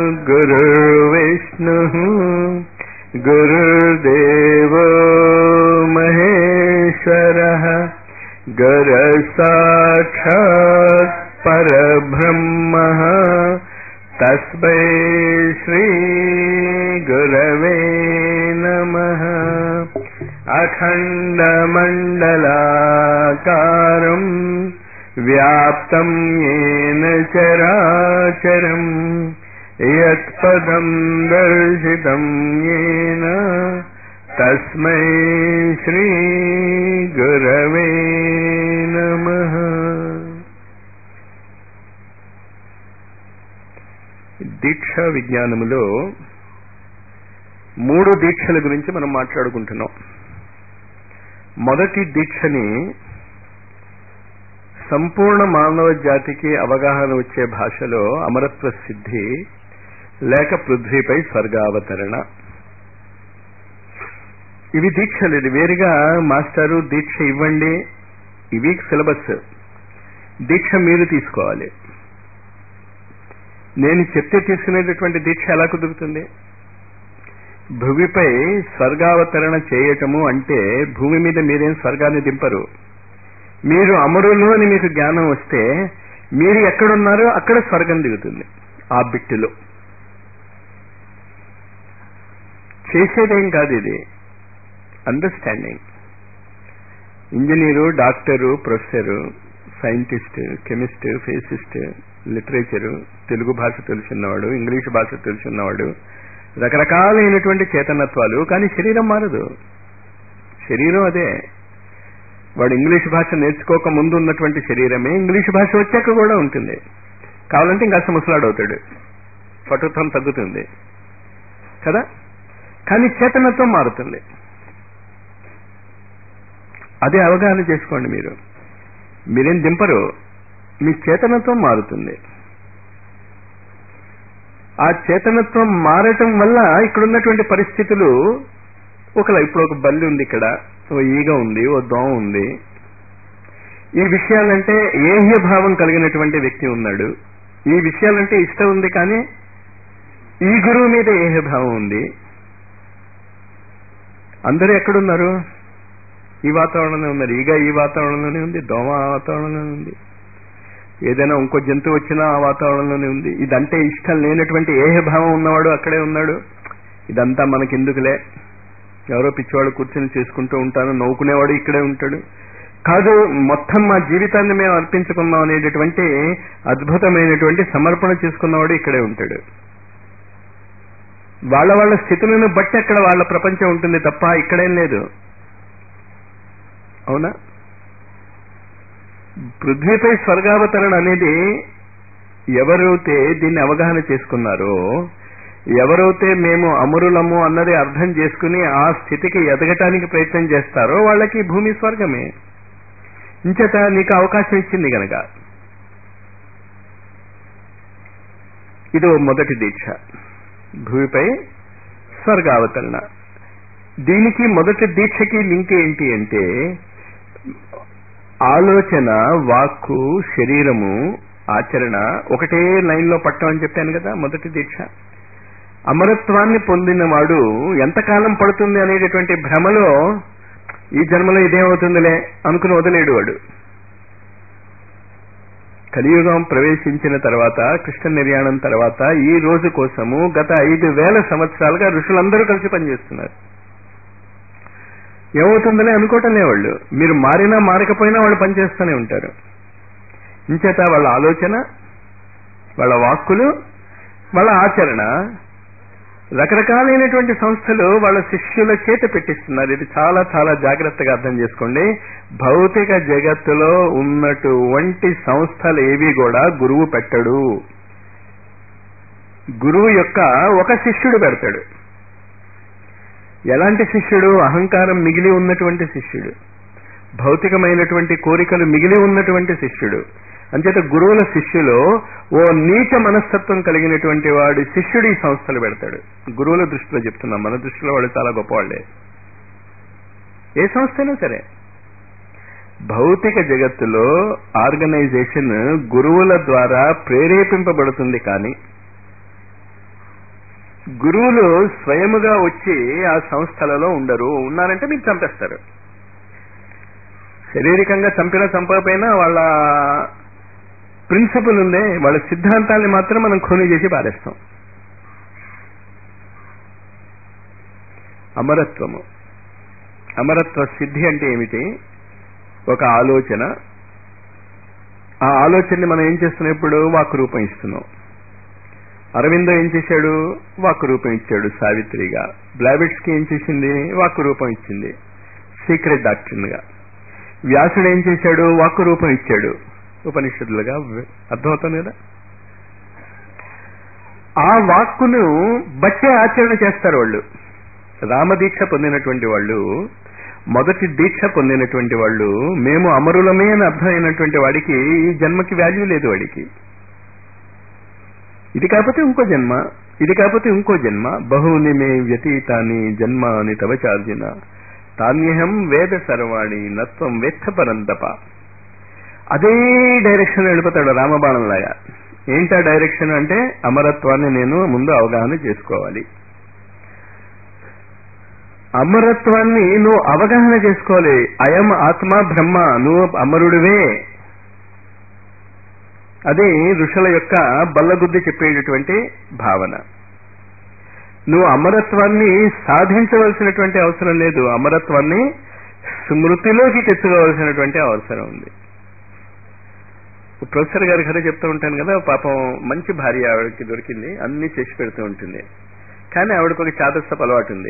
गुरुर्विष्णुः गुरुर्देवो महेश्वरः गुरसाक्षात् परब्रह्मः तस्मै श्रीगुरवे नमः अखण्डमण्डलाकारम् व्याप्तं येन चराचरम् यत्पदं दर्शितं येन तस्मै श्रीगुरवे नमः దీక్షా విజ్ఞానములో మూడు దీక్షల గురించి మనం మాట్లాడుకుంటున్నాం మొదటి దీక్షని సంపూర్ణ మానవ జాతికి అవగాహన వచ్చే భాషలో అమరత్వ సిద్ధి లేక పృథ్వీపై స్వర్గావతరణ ఇవి దీక్షలు ఇది వేరుగా మాస్టారు దీక్ష ఇవ్వండి ఇవి సిలబస్ దీక్ష మీరు తీసుకోవాలి నేను చెప్తే తీసుకునేటటువంటి దీక్ష ఎలా కుదురుతుంది భూమిపై స్వర్గావతరణ చేయటము అంటే భూమి మీద మీరేం స్వర్గాన్ని దింపరు మీరు అమరులు అని మీకు జ్ఞానం వస్తే మీరు ఎక్కడున్నారో అక్కడ స్వర్గం దిగుతుంది ఆ బిట్టులో చేసేదేం కాదు ఇది understanding engineer doctor professor scientist chemist physicist literature Telugu భాష తెలుసున్నవాడు ఇంగ్లీష్ భాష తెలుసున్నవాడు రకరకాలైనటువంటి చేతనత్వాలు కానీ శరీరం మారదు శరీరం అదే వాడు ఇంగ్లీష్ భాష నేర్చుకోక ముందు ఉన్నటువంటి శరీరమే ఇంగ్లీష్ భాష వచ్చాక కూడా ఉంటుంది కావాలంటే ఇంకా ముసలాడవుతాడు పటుత్వం తగ్గుతుంది కదా కానీ చేతనత్వం మారుతుంది అదే అవగాహన చేసుకోండి మీరు మీరేం దింపరు మీ చేతనత్వం మారుతుంది ఆ చేతనత్వం మారటం వల్ల ఇక్కడ ఉన్నటువంటి పరిస్థితులు ఒక ఇప్పుడు ఒక బల్లి ఉంది ఇక్కడ ఓ ఈగ ఉంది ఓ దోమ ఉంది ఈ విషయాలంటే ఏహ్య భావం కలిగినటువంటి వ్యక్తి ఉన్నాడు ఈ విషయాలంటే ఇష్టం ఉంది కానీ ఈ గురువు మీద ఏహ్య భావం ఉంది అందరూ ఎక్కడున్నారు ఈ వాతావరణంలో ఉన్నారు ఈగ ఈ వాతావరణంలోనే ఉంది దోమ ఆ వాతావరణంలోనే ఉంది ఏదైనా ఇంకో జంతువు వచ్చినా ఆ వాతావరణంలోనే ఉంది ఇదంటే ఇష్టం లేనటువంటి ఏహ భావం ఉన్నవాడు అక్కడే ఉన్నాడు ఇదంతా మనకెందుకులే ఎవరో పిచ్చివాడు కూర్చొని చేసుకుంటూ ఉంటాను నవ్వుకునేవాడు ఇక్కడే ఉంటాడు కాదు మొత్తం మా జీవితాన్ని మేము అర్పించుకున్నాం అనేటటువంటి అద్భుతమైనటువంటి సమర్పణ చేసుకున్నవాడు ఇక్కడే ఉంటాడు వాళ్ళ వాళ్ళ స్థితులను బట్టి అక్కడ వాళ్ళ ప్రపంచం ఉంటుంది తప్ప ఇక్కడేం లేదు అవునా పృథ్వీపై స్వర్గావతరణ అనేది ఎవరైతే దీన్ని అవగాహన చేసుకున్నారో ఎవరైతే మేము అమరులము అన్నది అర్థం చేసుకుని ఆ స్థితికి ఎదగటానికి ప్రయత్నం చేస్తారో వాళ్ళకి భూమి స్వర్గమే ఇంచేత నీకు అవకాశం ఇచ్చింది గనక ఇది మొదటి దీక్ష భూమిపై స్వర్గావతరణ దీనికి మొదటి దీక్షకి లింక్ ఏంటి అంటే ఆలోచన వాక్కు శరీరము ఆచరణ ఒకటే లైన్లో పట్టమని చెప్పాను కదా మొదటి దీక్ష అమరత్వాన్ని పొందినవాడు ఎంతకాలం పడుతుంది అనేటటువంటి భ్రమలో ఈ జన్మలో ఇదేమవుతుందిలే అనుకుని వదిలేడు వాడు కలియుగం ప్రవేశించిన తర్వాత కృష్ణ నిర్యాణం తర్వాత ఈ రోజు కోసము గత ఐదు వేల సంవత్సరాలుగా ఋషులందరూ కలిసి పనిచేస్తున్నారు ఏమవుతుందని అనుకోవటం వాళ్ళు మీరు మారినా మారకపోయినా వాళ్ళు పనిచేస్తూనే ఉంటారు ఇంచేత వాళ్ళ ఆలోచన వాళ్ళ వాక్కులు వాళ్ళ ఆచరణ రకరకాలైనటువంటి సంస్థలు వాళ్ళ శిష్యుల చేత పెట్టిస్తున్నారు ఇది చాలా చాలా జాగ్రత్తగా అర్థం చేసుకోండి భౌతిక జగత్తులో ఉన్నటువంటి సంస్థలు ఏవి కూడా గురువు పెట్టడు గురువు యొక్క ఒక శిష్యుడు పెడతాడు ఎలాంటి శిష్యుడు అహంకారం మిగిలి ఉన్నటువంటి శిష్యుడు భౌతికమైనటువంటి కోరికలు మిగిలి ఉన్నటువంటి శిష్యుడు అంచేత గురువుల శిష్యులో ఓ నీచ మనస్తత్వం కలిగినటువంటి వాడి శిష్యుడు ఈ సంస్థలు పెడతాడు గురువుల దృష్టిలో చెప్తున్నాం మన దృష్టిలో వాళ్ళు చాలా గొప్పవాళ్లే ఏ సంస్థ అయినా సరే భౌతిక జగత్తులో ఆర్గనైజేషన్ గురువుల ద్వారా ప్రేరేపింపబడుతుంది కానీ గురువులు స్వయముగా వచ్చి ఆ సంస్థలలో ఉండరు ఉన్నారంటే మీరు చంపేస్తారు శారీరకంగా చంపినా చంపకపోయినా వాళ్ళ ప్రిన్సిపల్ ఉందే వాళ్ళ సిద్ధాంతాన్ని మాత్రం మనం ఖూనీ చేసి పారేస్తాం అమరత్వము అమరత్వ సిద్ధి అంటే ఏమిటి ఒక ఆలోచన ఆ ఆలోచనని మనం ఏం చేస్తున్నాం ఇప్పుడు వాక్ రూపం ఇస్తున్నాం అరవిందో ఏం చేశాడు వాక్ రూపం ఇచ్చాడు సావిత్రిగా బ్లాబిట్స్ కి ఏం చేసింది వాక్ రూపం ఇచ్చింది సీక్రెట్ డాక్టర్న్ గా వ్యాసుడు ఏం చేశాడు వాక్ రూపం ఇచ్చాడు ఉపనిషత్తులుగా అర్థమవుతుంది కదా ఆ వాక్కును బట్టే ఆచరణ చేస్తారు వాళ్ళు రామదీక్ష పొందినటువంటి వాళ్ళు మొదటి దీక్ష పొందినటువంటి వాళ్ళు మేము అమరులమే అని అర్థమైనటువంటి వాడికి ఈ జన్మకి వాల్యూ లేదు వాడికి ఇది కాకపోతే ఇంకో జన్మ ఇది కాకపోతే ఇంకో జన్మ బహుని మే వ్యతీతాని జన్మాని తవచార్జున తాన్యహం వేద సర్వాణి నత్వం వేత్త పరంతప అదే డైరెక్షన్ వెళ్ళిపోతాడు రామబాణంలాగా ఏంటా డైరెక్షన్ అంటే అమరత్వాన్ని నేను ముందు అవగాహన చేసుకోవాలి అమరత్వాన్ని నువ్వు అవగాహన చేసుకోవాలి అయం ఆత్మ బ్రహ్మ నువ్వు అమరుడివే అది ఋషుల యొక్క బల్లగుద్ది చెప్పేటటువంటి భావన నువ్వు అమరత్వాన్ని సాధించవలసినటువంటి అవసరం లేదు అమరత్వాన్ని స్మృతిలోకి తెచ్చుకోవాల్సినటువంటి అవసరం ఉంది ప్రొఫెసర్ గారి కథ చెప్తూ ఉంటాను కదా పాపం మంచి భార్య ఆవిడకి దొరికింది అన్ని చేసి పెడుతూ ఉంటుంది కానీ ఆవిడకు ఒక చాదస్తపు అలవాటు ఉంది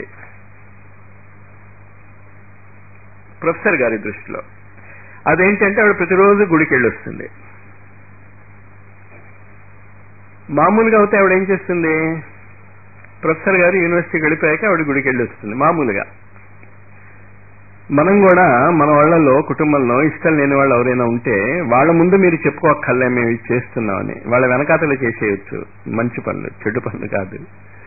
ప్రొఫెసర్ గారి దృష్టిలో అదేంటంటే ఆవిడ ప్రతిరోజు గుడికి వెళ్ళొస్తుంది మామూలుగా అయితే ఆవిడ ఏం చేస్తుంది ప్రొఫెసర్ గారు యూనివర్సిటీకి వెళ్ళిపోయాక ఆవిడ గుడికి వెళ్ళి వస్తుంది మామూలుగా మనం కూడా మన వాళ్ళలో కుటుంబంలో ఇష్టం లేని వాళ్ళు ఎవరైనా ఉంటే వాళ్ళ ముందు మీరు చెప్పుకోక్కర్లే మేము ఇది చేస్తున్నామని వాళ్ళ వెనకాతలు చేసేయచ్చు మంచి పనులు చెడు పనులు కాదు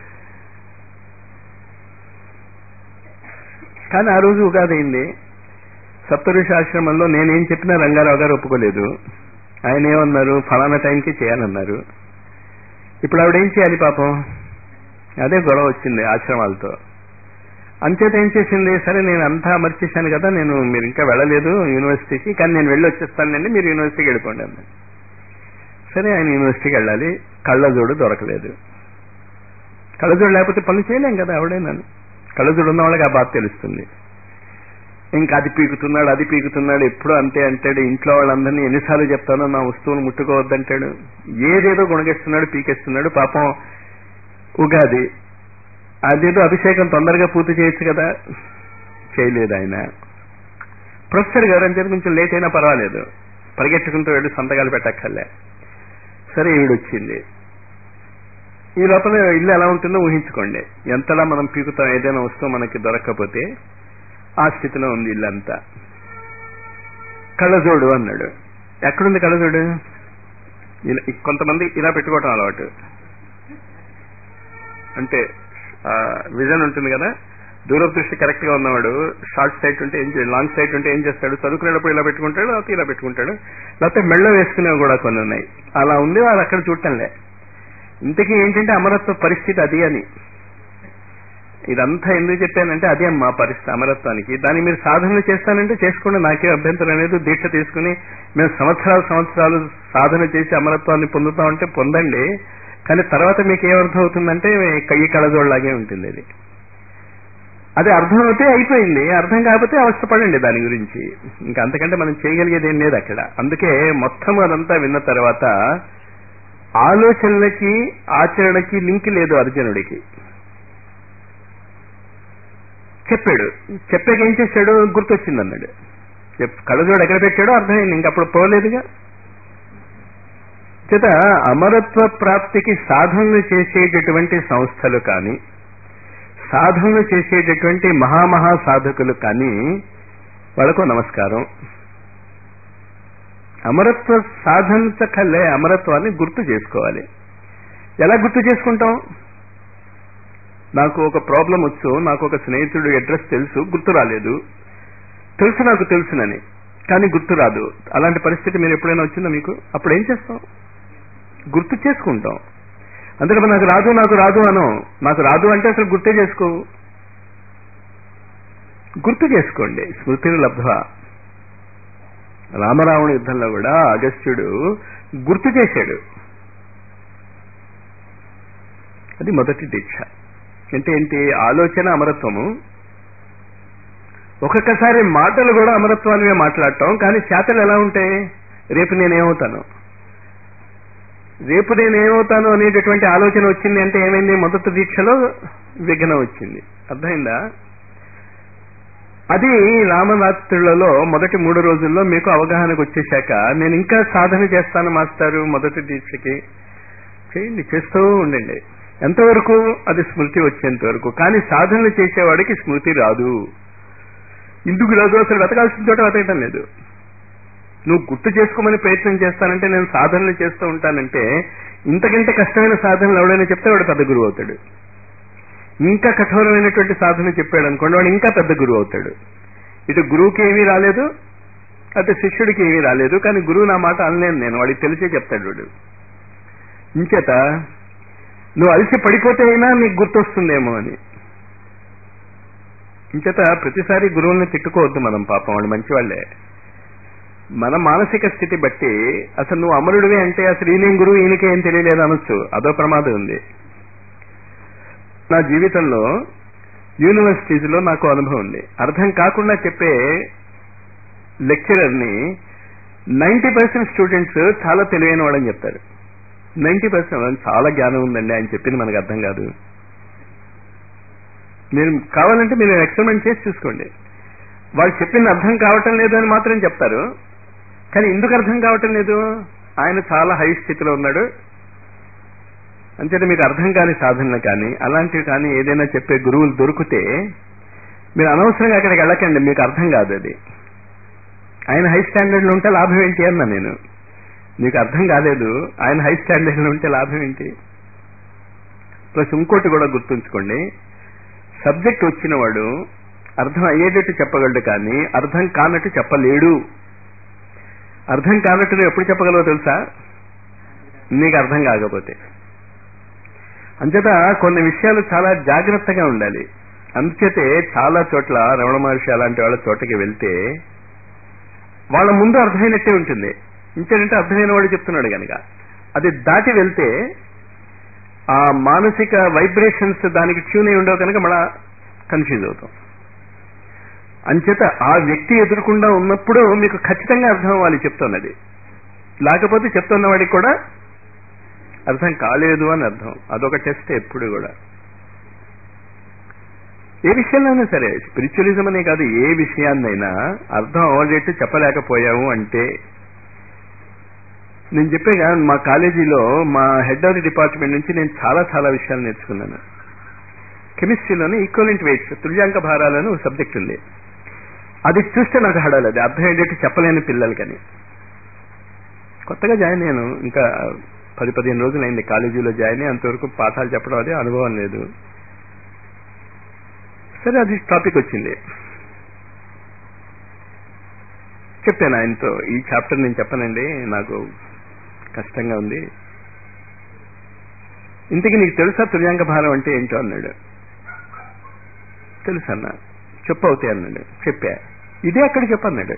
కానీ ఆ రోజు ఉగాది అయింది సప్తఋషి ఆశ్రమంలో నేనేం చెప్పినా రంగారావు గారు ఒప్పుకోలేదు ఆయన ఏమన్నారు ఫలానా టైంకి చేయాలన్నారు ఇప్పుడు ఆవిడ ఏం చేయాలి పాపం అదే గొడవ వచ్చింది ఆశ్రమాలతో అంచేత ఏం చేసింది సరే నేను అంతా మర్చేశాను కదా నేను మీరు ఇంకా వెళ్ళలేదు యూనివర్సిటీకి కానీ నేను వెళ్ళి వచ్చేస్తానండి మీరు యూనివర్సిటీకి వెళ్ళిపోండి అన్న సరే ఆయన యూనివర్సిటీకి వెళ్ళాలి కళ్ళజోడు దొరకలేదు కళ్ళజోడు లేకపోతే పనులు చేయలేం కదా ఆవిడేనాను కళ్ళజోడు ఉన్న వాళ్ళకి ఆ బాధ తెలుస్తుంది ఇంకా అది పీకుతున్నాడు అది పీకుతున్నాడు ఎప్పుడు అంతే అంటాడు ఇంట్లో వాళ్ళందరినీ ఎన్నిసార్లు చెప్తానో నా వస్తువులు ముట్టుకోవద్దంటాడు ఏదేదో గుణగేస్తున్నాడు పీకేస్తున్నాడు పాపం ఉగాది అదేదో అభిషేకం తొందరగా పూర్తి చేయొచ్చు కదా చేయలేదు ఆయన ప్రొఫెసర్ గారు అంటే కొంచెం లేట్ అయినా పర్వాలేదు పరిగెట్టుకుంటూ వెళ్ళి సంతకాలు పెట్టక్కర్లే సరే ఈవిడొచ్చింది ఈ లోపల ఇల్లు ఎలా ఉంటుందో ఊహించుకోండి ఎంతలా మనం పీకుతాం ఏదైనా వస్తువు మనకి దొరక్కపోతే ఆ స్థితిలో ఉంది ఇల్లంతా కళ్ళజోడు అన్నాడు ఎక్కడుంది కళ్ళజోడు ఇలా కొంతమంది ఇలా పెట్టుకోవటం అలవాటు అంటే విజన్ ఉంటుంది కదా దూరదృష్టి కరెక్ట్ గా ఉన్నవాడు షార్ట్ సైట్ ఉంటే ఏం లాంగ్ సైట్ ఉంటే ఏం చేస్తాడు చదువుకునేటప్పుడు ఇలా పెట్టుకుంటాడు లేకపోతే ఇలా పెట్టుకుంటాడు లేకపోతే మెళ్ళ వేసుకునేవి కూడా కొన్ని ఉన్నాయి అలా ఉంది వాళ్ళు అక్కడ చూడటంలే ఇంతకీ ఏంటంటే అమరత్వ పరిస్థితి అది అని ఇదంతా ఎందుకు చెప్పానంటే అదే మా పరిస్థితి అమరత్వానికి దాన్ని మీరు సాధన చేస్తానంటే చేసుకోండి నాకే అభ్యంతరం లేదు దీక్ష తీసుకుని మేము సంవత్సరాలు సంవత్సరాలు సాధన చేసి అమరత్వాన్ని పొందుతామంటే పొందండి కానీ తర్వాత మీకు ఏమర్థం అవుతుందంటే ఈ కళ్ళజోళ్ళలాగే ఉంటుంది అది అది అర్థం అవుతే అయిపోయింది అర్థం కాకపోతే అవస్థపడండి దాని గురించి ఇంకా అంతకంటే మనం చేయగలిగేది ఏం లేదు అక్కడ అందుకే మొత్తం అదంతా విన్న తర్వాత ఆలోచనలకి ఆచరణకి లింక్ లేదు అర్జునుడికి చెప్పాడు చెప్పాక ఏం చేశాడు గుర్తొచ్చింది అన్నాడు కళ్ళజోడు ఎక్కడ పెట్టాడో అర్థమైంది ఇంకప్పుడు పోలేదుగా చేత అమరత్వ ప్రాప్తికి సాధనలు చేసేటటువంటి సంస్థలు కానీ సాధనలు చేసేటటువంటి మహామహా సాధకులు కానీ వాళ్ళకు నమస్కారం అమరత్వ సాధించకల్లే అమరత్వాన్ని గుర్తు చేసుకోవాలి ఎలా గుర్తు చేసుకుంటాం నాకు ఒక ప్రాబ్లం వచ్చు నాకు ఒక స్నేహితుడు అడ్రస్ తెలుసు గుర్తు రాలేదు తెలుసు నాకు తెలుసునని కానీ గుర్తు రాదు అలాంటి పరిస్థితి మీరు ఎప్పుడైనా వచ్చిందా మీకు అప్పుడు ఏం చేస్తాం గుర్తు చేసుకుంటాం అందుకని నాకు రాదు నాకు రాదు అను నాకు రాదు అంటే అసలు గుర్తే చేసుకో గుర్తు చేసుకోండి స్మృతిని లబ్ధ రామరావణ యుద్ధంలో కూడా అగస్త్యుడు గుర్తు చేశాడు అది మొదటి దీక్ష అంటే ఏంటి ఆలోచన అమరత్వము ఒక్కొక్కసారి మాటలు కూడా అమరత్వానివే మాట్లాడటం కానీ చేతలు ఎలా ఉంటాయి రేపు నేనేమవుతాను రేపు నేనేమవుతాను అనేటటువంటి ఆలోచన వచ్చింది అంటే ఏమైంది మొదటి దీక్షలో విఘ్నం వచ్చింది అర్థమైందా అది రామరాత్రులలో మొదటి మూడు రోజుల్లో మీకు అవగాహనకు వచ్చేశాక నేను ఇంకా సాధన చేస్తాను మాస్టారు మొదటి దీక్షకి చేయండి చేస్తూ ఉండండి ఎంతవరకు అది స్మృతి వచ్చేంత వరకు కానీ సాధనలు చేసేవాడికి స్మృతి రాదు ఎందుకు రాదు అసలు వెతకాల్సిన చోట వెతకటం లేదు నువ్వు గుర్తు చేసుకోమని ప్రయత్నం చేస్తానంటే నేను సాధనలు చేస్తూ ఉంటానంటే ఇంతకంటే కష్టమైన సాధనలు ఎవడైనా చెప్తే వాడు పెద్ద గురువు అవుతాడు ఇంకా కఠోరమైనటువంటి సాధన చెప్పాడు అనుకోండి వాడు ఇంకా పెద్ద గురువు అవుతాడు ఇటు గురువుకి ఏమీ రాలేదు అటు శిష్యుడికి ఏమీ రాలేదు కానీ గురువు నా మాట అనలేను నేను వాడికి తెలిసే చెప్తాడు వాడు ఇంచేత నువ్వు అలసి పడిపోతే అయినా నీకు గుర్తొస్తుందేమో అని ఇంచేత ప్రతిసారి గురువుల్ని తిట్టుకోవద్దు మనం పాపం వాళ్ళు మంచివాళ్లే మన మానసిక స్థితి బట్టి అసలు నువ్వు అమరుడివే అంటే అసలు ఈయనేం గురువు ఈయనకే ఏం తెలియలేదు అనొచ్చు అదో ప్రమాదం ఉంది నా జీవితంలో యూనివర్సిటీస్లో నాకు అనుభవం ఉంది అర్థం కాకుండా చెప్పే లెక్చరర్ని నైంటీ పర్సెంట్ స్టూడెంట్స్ చాలా తెలివైన వాడని చెప్తారు నైంటీ పర్సెంట్ చాలా జ్ఞానం ఉందండి ఆయన చెప్పింది మనకు అర్థం కాదు మీరు కావాలంటే మీరు ఎక్స్పెరిమెంట్ చేసి చూసుకోండి వాళ్ళు చెప్పింది అర్థం కావటం లేదు అని మాత్రం చెప్తారు కానీ ఎందుకు అర్థం కావటం లేదు ఆయన చాలా హై స్థితిలో ఉన్నాడు అంచేత మీకు అర్థం కాని సాధనలు కానీ అలాంటివి కానీ ఏదైనా చెప్పే గురువులు దొరికితే మీరు అనవసరంగా అక్కడికి వెళ్ళకండి మీకు అర్థం కాదు అది ఆయన హై స్టాండర్డ్లో ఉంటే లాభం ఏంటి అన్నా నేను మీకు అర్థం కాలేదు ఆయన హై స్టాండర్డ్లో ఉంటే లాభం ఏంటి ప్లస్ ఇంకోటి కూడా గుర్తుంచుకోండి సబ్జెక్ట్ వచ్చిన వాడు అర్థం అయ్యేటట్టు చెప్పగలడు కానీ అర్థం కానట్టు చెప్పలేడు అర్థం కానట్టు నువ్వు ఎప్పుడు చెప్పగలవో తెలుసా నీకు అర్థం కాకపోతే అంచేత కొన్ని విషయాలు చాలా జాగ్రత్తగా ఉండాలి అందుచేతే చాలా చోట్ల రమణ మహర్షి అలాంటి వాళ్ళ చోటకి వెళ్తే వాళ్ళ ముందు అర్థమైనట్టే ఉంటుంది ఇంకేంటంటే అర్థమైన వాడు చెప్తున్నాడు కనుక అది దాటి వెళ్తే ఆ మానసిక వైబ్రేషన్స్ దానికి ట్యూన్ అయి ఉండవు కనుక మళ్ళా కన్ఫ్యూజ్ అవుతాం అంచేత ఆ వ్యక్తి ఎదురకుండా ఉన్నప్పుడు మీకు ఖచ్చితంగా అర్థం అవ్వాలి చెప్తున్నది లేకపోతే చెప్తున్న వాడికి కూడా అర్థం కాలేదు అని అర్థం అదొక టెస్ట్ ఎప్పుడు కూడా ఏ విషయంలోనైనా సరే స్పిరిచువలిజం అనే కాదు ఏ విషయాన్నైనా అర్థం అవ్వలేట్టు చెప్పలేకపోయాము అంటే నేను చెప్పేగా మా కాలేజీలో మా హెడ్ ఆఫ్ ది డిపార్ట్మెంట్ నుంచి నేను చాలా చాలా విషయాలు నేర్చుకున్నాను కెమిస్ట్రీలోనే ఈక్వలెంట్ వెయిట్స్ తుల్యాంక భారాలను సబ్జెక్ట్ ఉంది అది చూస్తే నాకు హడాలి అది అర్థం ఏంటంటే చెప్పలేని పిల్లలకని కొత్తగా జాయిన్ అయ్యాను ఇంకా పది పదిహేను రోజులు అయింది కాలేజీలో జాయిన్ అయ్యి అంతవరకు పాఠాలు చెప్పడం అదే అనుభవం లేదు సరే అది టాపిక్ వచ్చింది చెప్పాను ఆయనతో ఈ చాప్టర్ నేను చెప్పనండి నాకు కష్టంగా ఉంది ఇంతకీ నీకు తెలుసా తుల్యాంక భారం అంటే ఏంటో అన్నాడు తెలుసు అన్న చెప్పు అవుతాయి అన్నాడు చెప్పా ఇదే అక్కడ చెప్పన్నాడు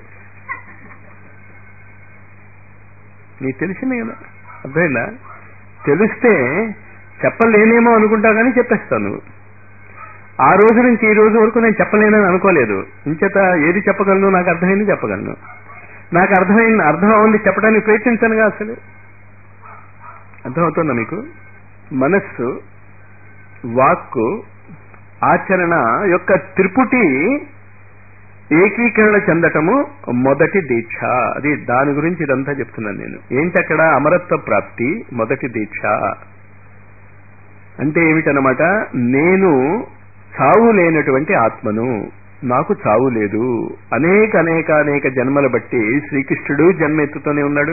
నీకు తెలిసిందే కదా అర్థమైందా తెలిస్తే చెప్పలేనేమో అనుకుంటా కానీ చెప్పేస్తాను ఆ రోజు నుంచి ఈ రోజు వరకు నేను చెప్పలేనని అనుకోలేదు ఇంచేత ఏది చెప్పగలను నాకు అర్థమైంది చెప్పగలను నాకు అర్థమైంది అర్థం అవుంది చెప్పడానికి ప్రయత్నించానుగా అసలు అర్థమవుతుందా మీకు మనస్సు వాక్కు ఆచరణ యొక్క త్రిపుటి ఏకీకరణ చెందటము మొదటి దీక్ష అది దాని గురించి ఇదంతా చెప్తున్నాను నేను ఏంటి అక్కడ అమరత్వ ప్రాప్తి మొదటి దీక్ష అంటే ఏమిటనమాట నేను చావు లేనటువంటి ఆత్మను నాకు చావు లేదు అనేక అనేక అనేక జన్మల బట్టి శ్రీకృష్ణుడు జన్మెత్తుతూనే ఉన్నాడు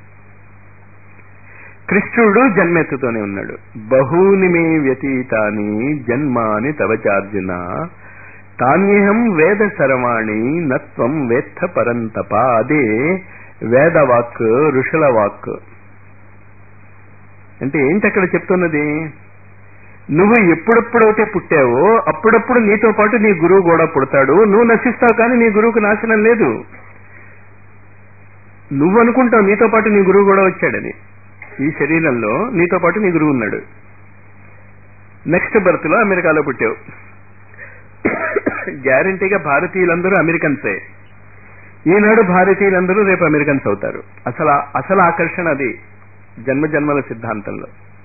కృష్ణుడు జన్మెత్తుతూనే ఉన్నాడు బహూని మే వ్యతీతాని జన్మాని తవచార్జున తాన్యహం వేద సరవాణి నత్వం వేత్త పరంతప అదే వేదవాక్ ఋషుల వాక్ అంటే ఏంటి అక్కడ చెప్తున్నది నువ్వు ఎప్పుడెప్పుడైతే పుట్టావో అప్పుడప్పుడు నీతో పాటు నీ గురువు కూడా పుడతాడు నువ్వు నశిస్తావు కానీ నీ గురువుకు నాశనం లేదు నువ్వు అనుకుంటావు నీతో పాటు నీ గురువు కూడా వచ్చాడని ఈ శరీరంలో నీతో పాటు నీ గురువు ఉన్నాడు నెక్స్ట్ బర్త్ లో అమెరికాలో పుట్టావు గ్యారంటీగా భారతీయులందరూ అమెరికన్సే ఈనాడు భారతీయులందరూ రేపు అమెరికన్స్ అవుతారు అసలు అసలు ఆకర్షణ అది జన్మ జన్మల సిద్ధాంతంలో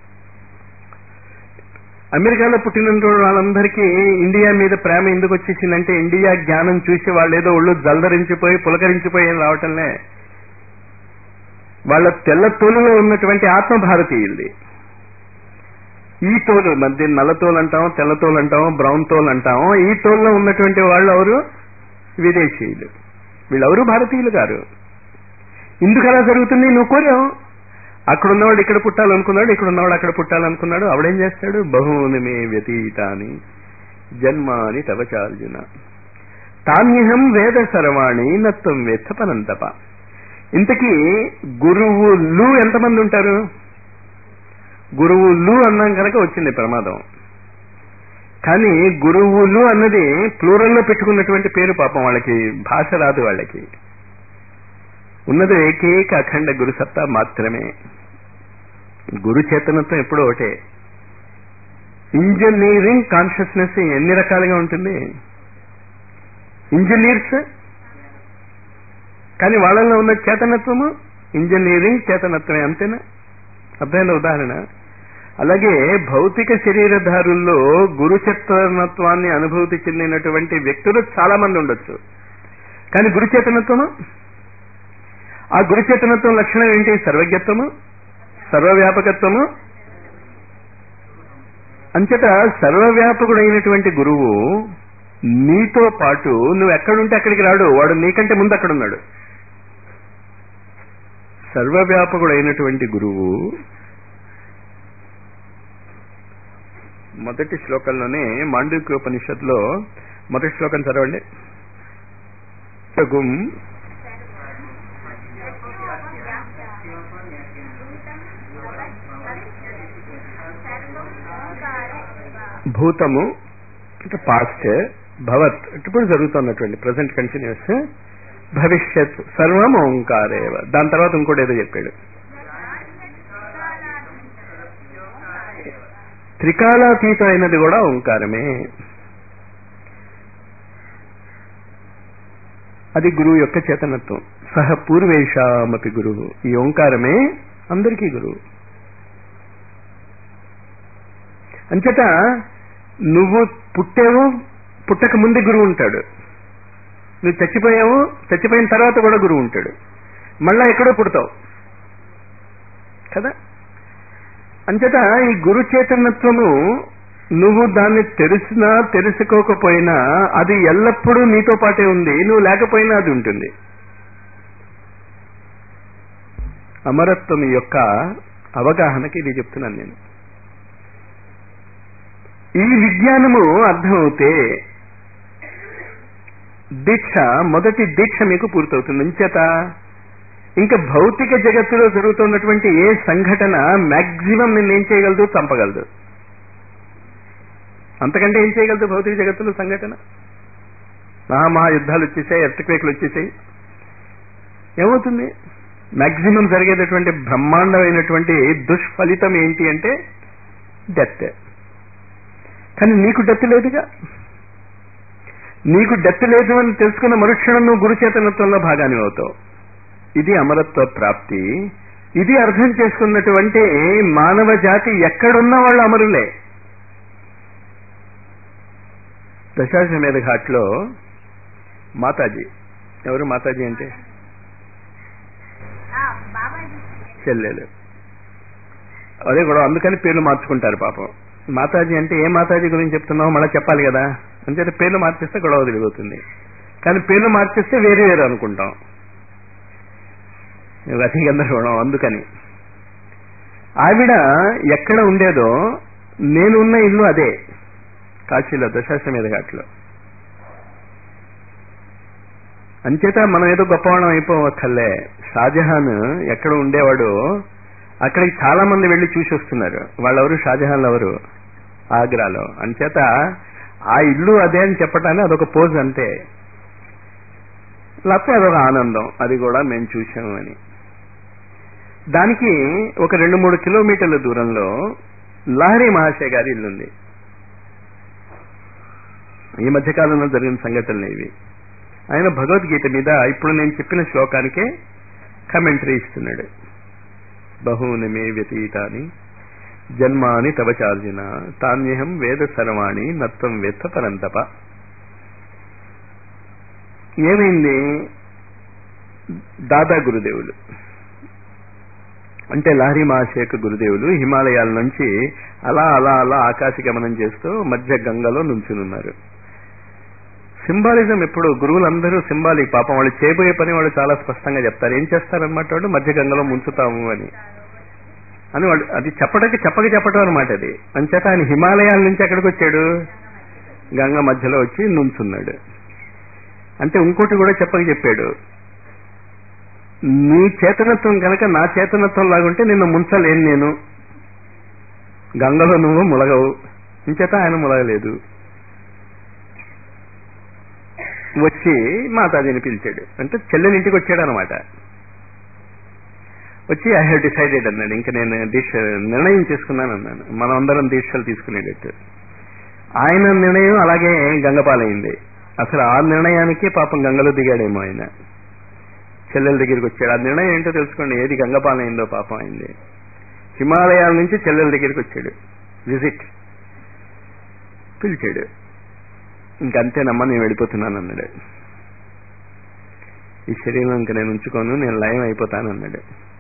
అమెరికాలో పుట్టిన వాళ్ళందరికీ ఇండియా మీద ప్రేమ ఎందుకు వచ్చేసిందంటే ఇండియా జ్ఞానం చూసి వాళ్ళు ఏదో ఒళ్ళు జల్దరించిపోయి పులకరించిపోయి ఏం రావటంలే వాళ్ళ తెల్ల తోలులో ఉన్నటువంటి ఆత్మ భారతీయుల్ది ఈ తోలు మధ్య నల్ల తోలు అంటాం తెల్ల తోలు అంటాం బ్రౌన్ తోలు అంటాం ఈ తోలులో ఉన్నటువంటి వాళ్ళు ఎవరు విదేశీయులు వీళ్ళెవరు భారతీయులు గారు ఎందుకు అలా జరుగుతుంది నువ్వు కోరావు అక్కడ ఉన్నవాడు ఇక్కడ పుట్టాలనుకున్నాడు ఇక్కడ ఉన్నవాడు అక్కడ పుట్టాలనుకున్నాడు ఆవిడేం చేస్తాడు బహుని మే వ్యతీత అని జన్మ అని తవచార్జున తాన్యహం వేద సర్వాణి నత్వం వేత్త పనంతప ఇంతకీ గురువులు ఎంతమంది ఉంటారు గురువులు అన్నాం కనుక వచ్చింది ప్రమాదం కానీ గురువులు అన్నది ప్లూరల్లో పెట్టుకున్నటువంటి పేరు పాపం వాళ్ళకి భాష రాదు వాళ్ళకి ఉన్నది ఏకైక అఖండ గురుసత్తా మాత్రమే గురు చేతనత్వం ఎప్పుడూ ఒకటే ఇంజనీరింగ్ కాన్షియస్నెస్ ఎన్ని రకాలుగా ఉంటుంది ఇంజనీర్స్ కానీ వాళ్ళలో ఉన్న చేతనత్వము ఇంజనీరింగ్ చేతనత్వమే అంతేనా అర్థమైన ఉదాహరణ అలాగే భౌతిక శరీరధారుల్లో గురు చేతనత్వాన్ని అనుభూతి చెందినటువంటి వ్యక్తులు చాలా మంది ఉండొచ్చు కానీ గురు చేతనత్వము ఆ గురు చేతనత్వం లక్షణం ఏంటి సర్వజ్ఞత్వము సర్వవ్యాపకత్వము అంచేత సర్వవ్యాపకుడైనటువంటి గురువు నీతో పాటు నువ్వు ఎక్కడుంటే అక్కడికి రాడు వాడు నీకంటే ముందు అక్కడున్నాడు సర్వవ్యాపకుడైనటువంటి గురువు మొదటి శ్లోకంలోనే మాండూక్యోపనిషత్తులో మొదటి శ్లోకం చదవండి గుం భూతము అంటే పాస్ట్ భవత్ ఇప్పుడు జరుగుతున్నటువంటి ప్రజెంట్ కంటిన్యూస్ భవిష్యత్ సర్వం ఓంకారేవ దాని తర్వాత ఇంకోటి ఏదో చెప్పాడు త్రికాలాతీతం అయినది కూడా ఓంకారమే అది గురువు యొక్క చేతనత్వం సహ పూర్వేషామపి గురువు ఈ ఓంకారమే అందరికీ గురువు అంచేత నువ్వు పుట్టావు పుట్టక ముందే గురువు ఉంటాడు నువ్వు చచ్చిపోయావు చచ్చిపోయిన తర్వాత కూడా గురువు ఉంటాడు మళ్ళా ఎక్కడో పుడతావు కదా అంచేత ఈ గురు చైతన్యత్వము నువ్వు దాన్ని తెలిసినా తెలుసుకోకపోయినా అది ఎల్లప్పుడూ నీతో పాటే ఉంది నువ్వు లేకపోయినా అది ఉంటుంది అమరత్వం యొక్క అవగాహనకి ఇది చెప్తున్నాను నేను ఈ విజ్ఞానము అర్థమవుతే దీక్ష మొదటి దీక్ష మీకు పూర్తవుతుంది ఇంచేత ఇంకా భౌతిక జగత్తులో జరుగుతున్నటువంటి ఏ సంఘటన మాక్సిమం నిన్నేం చేయగలదు చంపగలదు అంతకంటే ఏం చేయగలదు భౌతిక జగత్తులో సంఘటన మహా మహా యుద్ధాలు వచ్చేసాయి ఎర్తక్వేకులు వచ్చేసాయి ఏమవుతుంది మాక్సిమం జరిగేటటువంటి బ్రహ్మాండమైనటువంటి దుష్ఫలితం ఏంటి అంటే డెత్ కానీ నీకు డెత్ లేదుగా నీకు డెత్ లేదు అని తెలుసుకున్న మరుక్షణం నువ్వు గురుచేతనత్వంలో భాగాన్ని అవుతావు ఇది అమరత్వ ప్రాప్తి ఇది అర్థం చేసుకున్నటువంటి మానవ జాతి ఎక్కడున్న వాళ్ళు అమరులే దశాశ్వమేధ ఘాట్లో మాతాజీ ఎవరు మాతాజీ అంటే చెల్లెలు అదే కూడా అందుకని పేర్లు మార్చుకుంటారు పాపం మాతాజీ అంటే ఏ మాతాజీ గురించి చెప్తున్నావు మళ్ళీ చెప్పాలి కదా అంచేత పేర్లు మార్చేస్తే గొడవ తిరుగుతుంది కానీ పేర్లు మార్చేస్తే వేరే వేరే అనుకుంటాం అతి గందరగోళం అందుకని ఆవిడ ఎక్కడ ఉండేదో నేనున్న ఇల్లు అదే కాశీలో దశాశ్వమేధ ఘాట్లో అంచేత మనం ఏదో గొప్పవాళ్ళం అయిపోవక్కర్లే షాజహాన్ ఎక్కడ ఉండేవాడు అక్కడికి చాలా మంది వెళ్లి చూసి వస్తున్నారు వాళ్ళెవరు షాజహాన్ ఎవరు ఆగ్రాలో అంచేత ఆ ఇల్లు అదే అని చెప్పటానికి అదొక పోజ్ అంతే లేకపోతే అదొక ఆనందం అది కూడా మేము చూసాము అని దానికి ఒక రెండు మూడు కిలోమీటర్ల దూరంలో లహరి మహాశయ గారి ఇల్లుంది ఈ మధ్యకాలంలో జరిగిన సంఘటనలు ఇవి ఆయన భగవద్గీత మీద ఇప్పుడు నేను చెప్పిన శ్లోకానికే కమెంటరీ ఇస్తున్నాడు బహూని మే వ్యతీతాని జన్మాని తవ చార్జిన తాన్యహం వేద సర్వాణి నత్వం వేత్త పరంతప ఏమైంది దాదా గురుదేవులు అంటే లహరి మహాశేఖ గురుదేవులు హిమాలయాల నుంచి అలా అలా అలా ఆకాశ గమనం చేస్తూ మధ్య గంగలో నుంచునున్నారు సింబాలిజం ఎప్పుడు గురువులందరూ సింబాలిక్ పాపం వాళ్ళు చేయబోయే పని వాళ్ళు చాలా స్పష్టంగా చెప్తారు ఏం చేస్తారన్నమాట వాళ్ళు మధ్య గంగలో ముంచుతాము అని అని వాడు అది చెప్పడానికి చెప్పక చెప్పటం అనమాట అది అంచేత ఆయన హిమాలయాల నుంచి ఎక్కడికి వచ్చాడు గంగ మధ్యలో వచ్చి నుంచున్నాడు అంటే ఇంకోటి కూడా చెప్పక చెప్పాడు నీ చేతనత్వం కనుక నా చేతనత్వం లాగుంటే నిన్ను ముంచలేను నేను గంగలో నువ్వు ములగవు ఇంచేత ఆయన ములగలేదు వచ్చి మాతాజీని పిలిచాడు అంటే చెల్లెని ఇంటికి వచ్చాడు అనమాట వచ్చి ఐ హ్యావ్ డిసైడెడ్ అన్నాడు ఇంకా నేను దీక్ష నిర్ణయం చేసుకున్నాను అన్నాను మనం అందరం దీక్షలు తీసుకునేటట్టు ఆయన నిర్ణయం అలాగే గంగపాలైంది అసలు ఆ నిర్ణయానికి పాపం గంగలో దిగాడేమో ఆయన చెల్లెల దగ్గరికి వచ్చాడు ఆ నిర్ణయం ఏంటో తెలుసుకోండి ఏది గంగపాలైందో పాపం అయింది హిమాలయాల నుంచి చెల్లెల దగ్గరికి వచ్చాడు విజిట్ పిలిచాడు ఇంకంతేనమ్మా నేను వెళ్ళిపోతున్నాను అన్నాడు ఈ శరీరం ఇంక నేను ఉంచుకోను నేను లయం అయిపోతాను అన్నాడు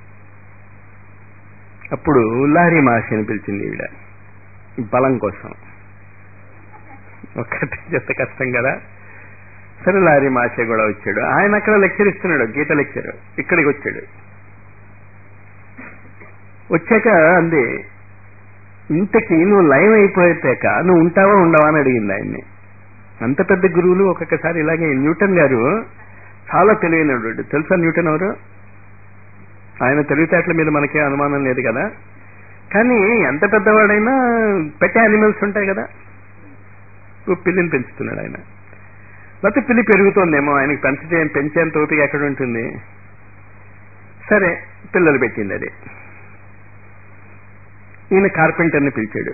అప్పుడు ఉల్లారి మహర్షిని పిలిచింది ఈవిడ బలం కోసం ఒక్కటి చెత్త కష్టం కదా సరే లారీ మాషే కూడా వచ్చాడు ఆయన అక్కడ లెక్చర్ ఇస్తున్నాడు గీత లెక్చర్ ఇక్కడికి వచ్చాడు వచ్చాక అంది ఇంతకీ నువ్వు లయం అయిపోయాక నువ్వు ఉంటావా ఉండవా అని అడిగింది ఆయన్ని అంత పెద్ద గురువులు ఒక్కొక్కసారి ఇలాగే న్యూటన్ గారు చాలా తెలివైనడు తెలుసా న్యూటన్ ఎవరు ఆయన తెలివితేటల మీద మనకే అనుమానం లేదు కదా కానీ ఎంత పెద్దవాడైనా పెట్టే యానిమల్స్ ఉంటాయి కదా ఓ పిల్లిని పెంచుతున్నాడు ఆయన లేకపోతే పిల్లి పెరుగుతోందేమో ఆయనకి పెంచితే పెంచేంత ఓపిక ఎక్కడ ఉంటుంది సరే పిల్లలు పెట్టింది అది ఈయన కార్పెంటర్ని పిలిచాడు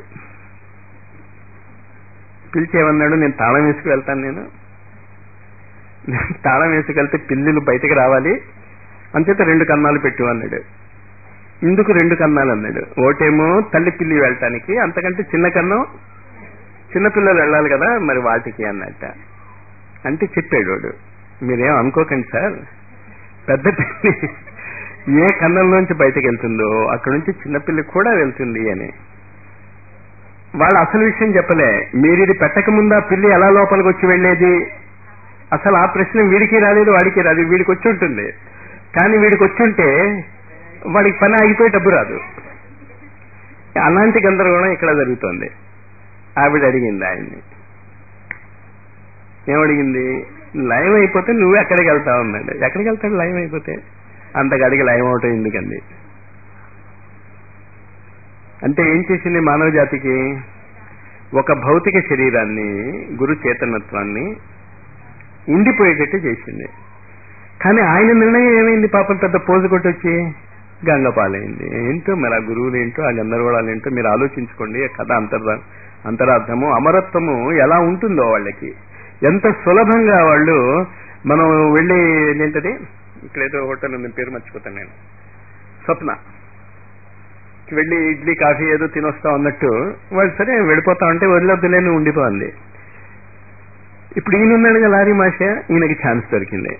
పిలిచేమన్నాడు నేను తాళం వేసుకు వెళ్తాను నేను తాళం వేసుకెళ్తే పిల్లులు బయటకు రావాలి అంచేత రెండు కన్నాలు పెట్టు అన్నాడు ఇందుకు రెండు కన్నాలు అన్నాడు ఓటేమో తల్లి పిల్లి వెళ్ళటానికి అంతకంటే చిన్న కన్నం చిన్నపిల్లలు వెళ్ళాలి కదా మరి వాటికి అన్నట్ట అంటే చెప్పాడు వాడు మీరేం అనుకోకండి సార్ పెద్ద పిల్లి ఏ కన్నంలోంచి బయటకు వెళ్తుందో అక్కడ నుంచి చిన్నపిల్లి కూడా వెళ్తుంది అని వాళ్ళు అసలు విషయం చెప్పలే మీరు ఇది పెట్టక ముందా పిల్లి ఎలా లోపలికి వచ్చి వెళ్లేది అసలు ఆ ప్రశ్న వీడికి రాలేదు వాడికి రాదు వీడికి వచ్చి ఉంటుంది కానీ వీడికి వచ్చి ఉంటే వాడికి పని ఆగిపోయి డబ్బు రాదు అలాంటి గందరగోళం ఇక్కడ జరుగుతోంది ఆవిడ అడిగింది ఆయన్ని ఏమడిగింది లయం అయిపోతే నువ్వు ఎక్కడికి వెళ్తావు అన్నాడు ఎక్కడికి వెళ్తాడు లయం అయిపోతే అంతగడికి లయం అవటం ఎందుకండి అంటే ఏం చేసింది మానవ జాతికి ఒక భౌతిక శరీరాన్ని గురు చేతనత్వాన్ని ఉండిపోయేటట్టు చేసింది కానీ ఆయన నిర్ణయం ఏమైంది పాపం పెద్ద పోజు కొట్టొచ్చి గంగపాలైంది ఏంటో మరి ఆ గురువులు ఏంటో ఆ గందరగోళాలు ఏంటో మీరు ఆలోచించుకోండి ఆ కథ అంతర్ధ అంతరార్థము అమరత్వము ఎలా ఉంటుందో వాళ్ళకి ఎంత సులభంగా వాళ్ళు మనం వెళ్ళి ఏంటది ఇక్కడేదో హోటల్ ఉంది పేరు మర్చిపోతాను నేను స్వప్న వెళ్ళి ఇడ్లీ కాఫీ ఏదో తినొస్తా అన్నట్టు వాళ్ళు సరే వెళ్ళిపోతా ఉంటే వదిలొద్దులేని ఉండిపోయింది ఇప్పుడు ఈయన ఉన్నాడుగా లారీ మాష ఈయనకి ఛాన్స్ దొరికింది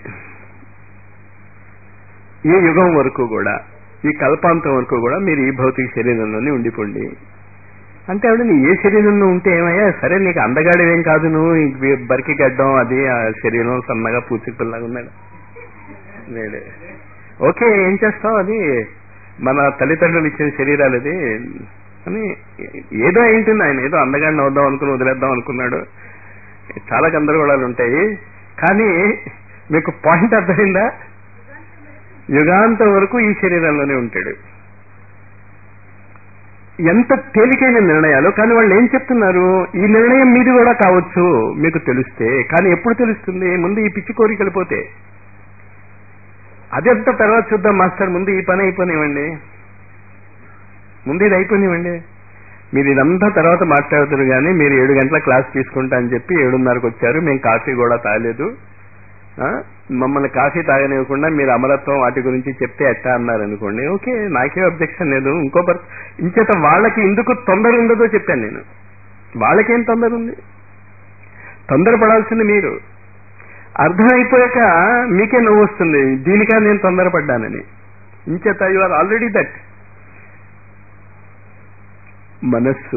ఈ యుగం వరకు కూడా ఈ కల్పాంతం వరకు కూడా మీరు ఈ భౌతిక శరీరంలోనే ఉండిపోండి అంటే ఆవిడ నీ ఏ శరీరంలో ఉంటే ఏమయ్యా సరే నీకు అందగాడివేం కాదు నువ్వు ఈ బరికి గడ్డం అది ఆ శరీరం సన్నగా పూచిక పిల్లగా ఉన్నాడు లేడే ఓకే ఏం చేస్తావు అది మన తల్లిదండ్రులు ఇచ్చిన శరీరాలు అది అని ఏదో ఏంటుంది ఆయన ఏదో అందగాడిని అవుదాం అనుకుని వదిలేద్దాం అనుకున్నాడు చాలా గందరగోళాలు ఉంటాయి కానీ మీకు పాయింట్ అర్థమైందా యుగాంతం వరకు ఈ శరీరంలోనే ఉంటాడు ఎంత తేలికైన నిర్ణయాలు కానీ వాళ్ళు ఏం చెప్తున్నారు ఈ నిర్ణయం మీది కూడా కావచ్చు మీకు తెలిస్తే కానీ ఎప్పుడు తెలుస్తుంది ముందు ఈ పిచ్చి కోరికలు పోతే అదంతా తర్వాత చూద్దాం మాస్టర్ ముందు ఈ పని అయిపోనివ్వండి ముందు ఇది అయిపోనివ్వండి మీరు ఇదంతా తర్వాత మాట్లాడుతారు కానీ మీరు ఏడు గంటల క్లాస్ తీసుకుంటా అని చెప్పి ఏడున్నరకు వచ్చారు మేము కాఫీ కూడా తాగలేదు ఆ? మమ్మల్ని కాఫీ తాగనివ్వకుండా మీరు అమరత్వం వాటి గురించి చెప్తే ఎట్టా అన్నారు అనుకోండి ఓకే నాకే అబ్జెక్షన్ లేదు ఇంకో పర్ ఇంచేత వాళ్ళకి ఎందుకు తొందర ఉండదో చెప్పాను నేను వాళ్ళకేం తొందర ఉంది తొందరపడాల్సింది మీరు అర్థమైపోయాక మీకే నవ్వు వస్తుంది దీనికా నేను తొందరపడ్డానని ఇంచేత యు ఆర్ ఆల్రెడీ దట్ మనస్సు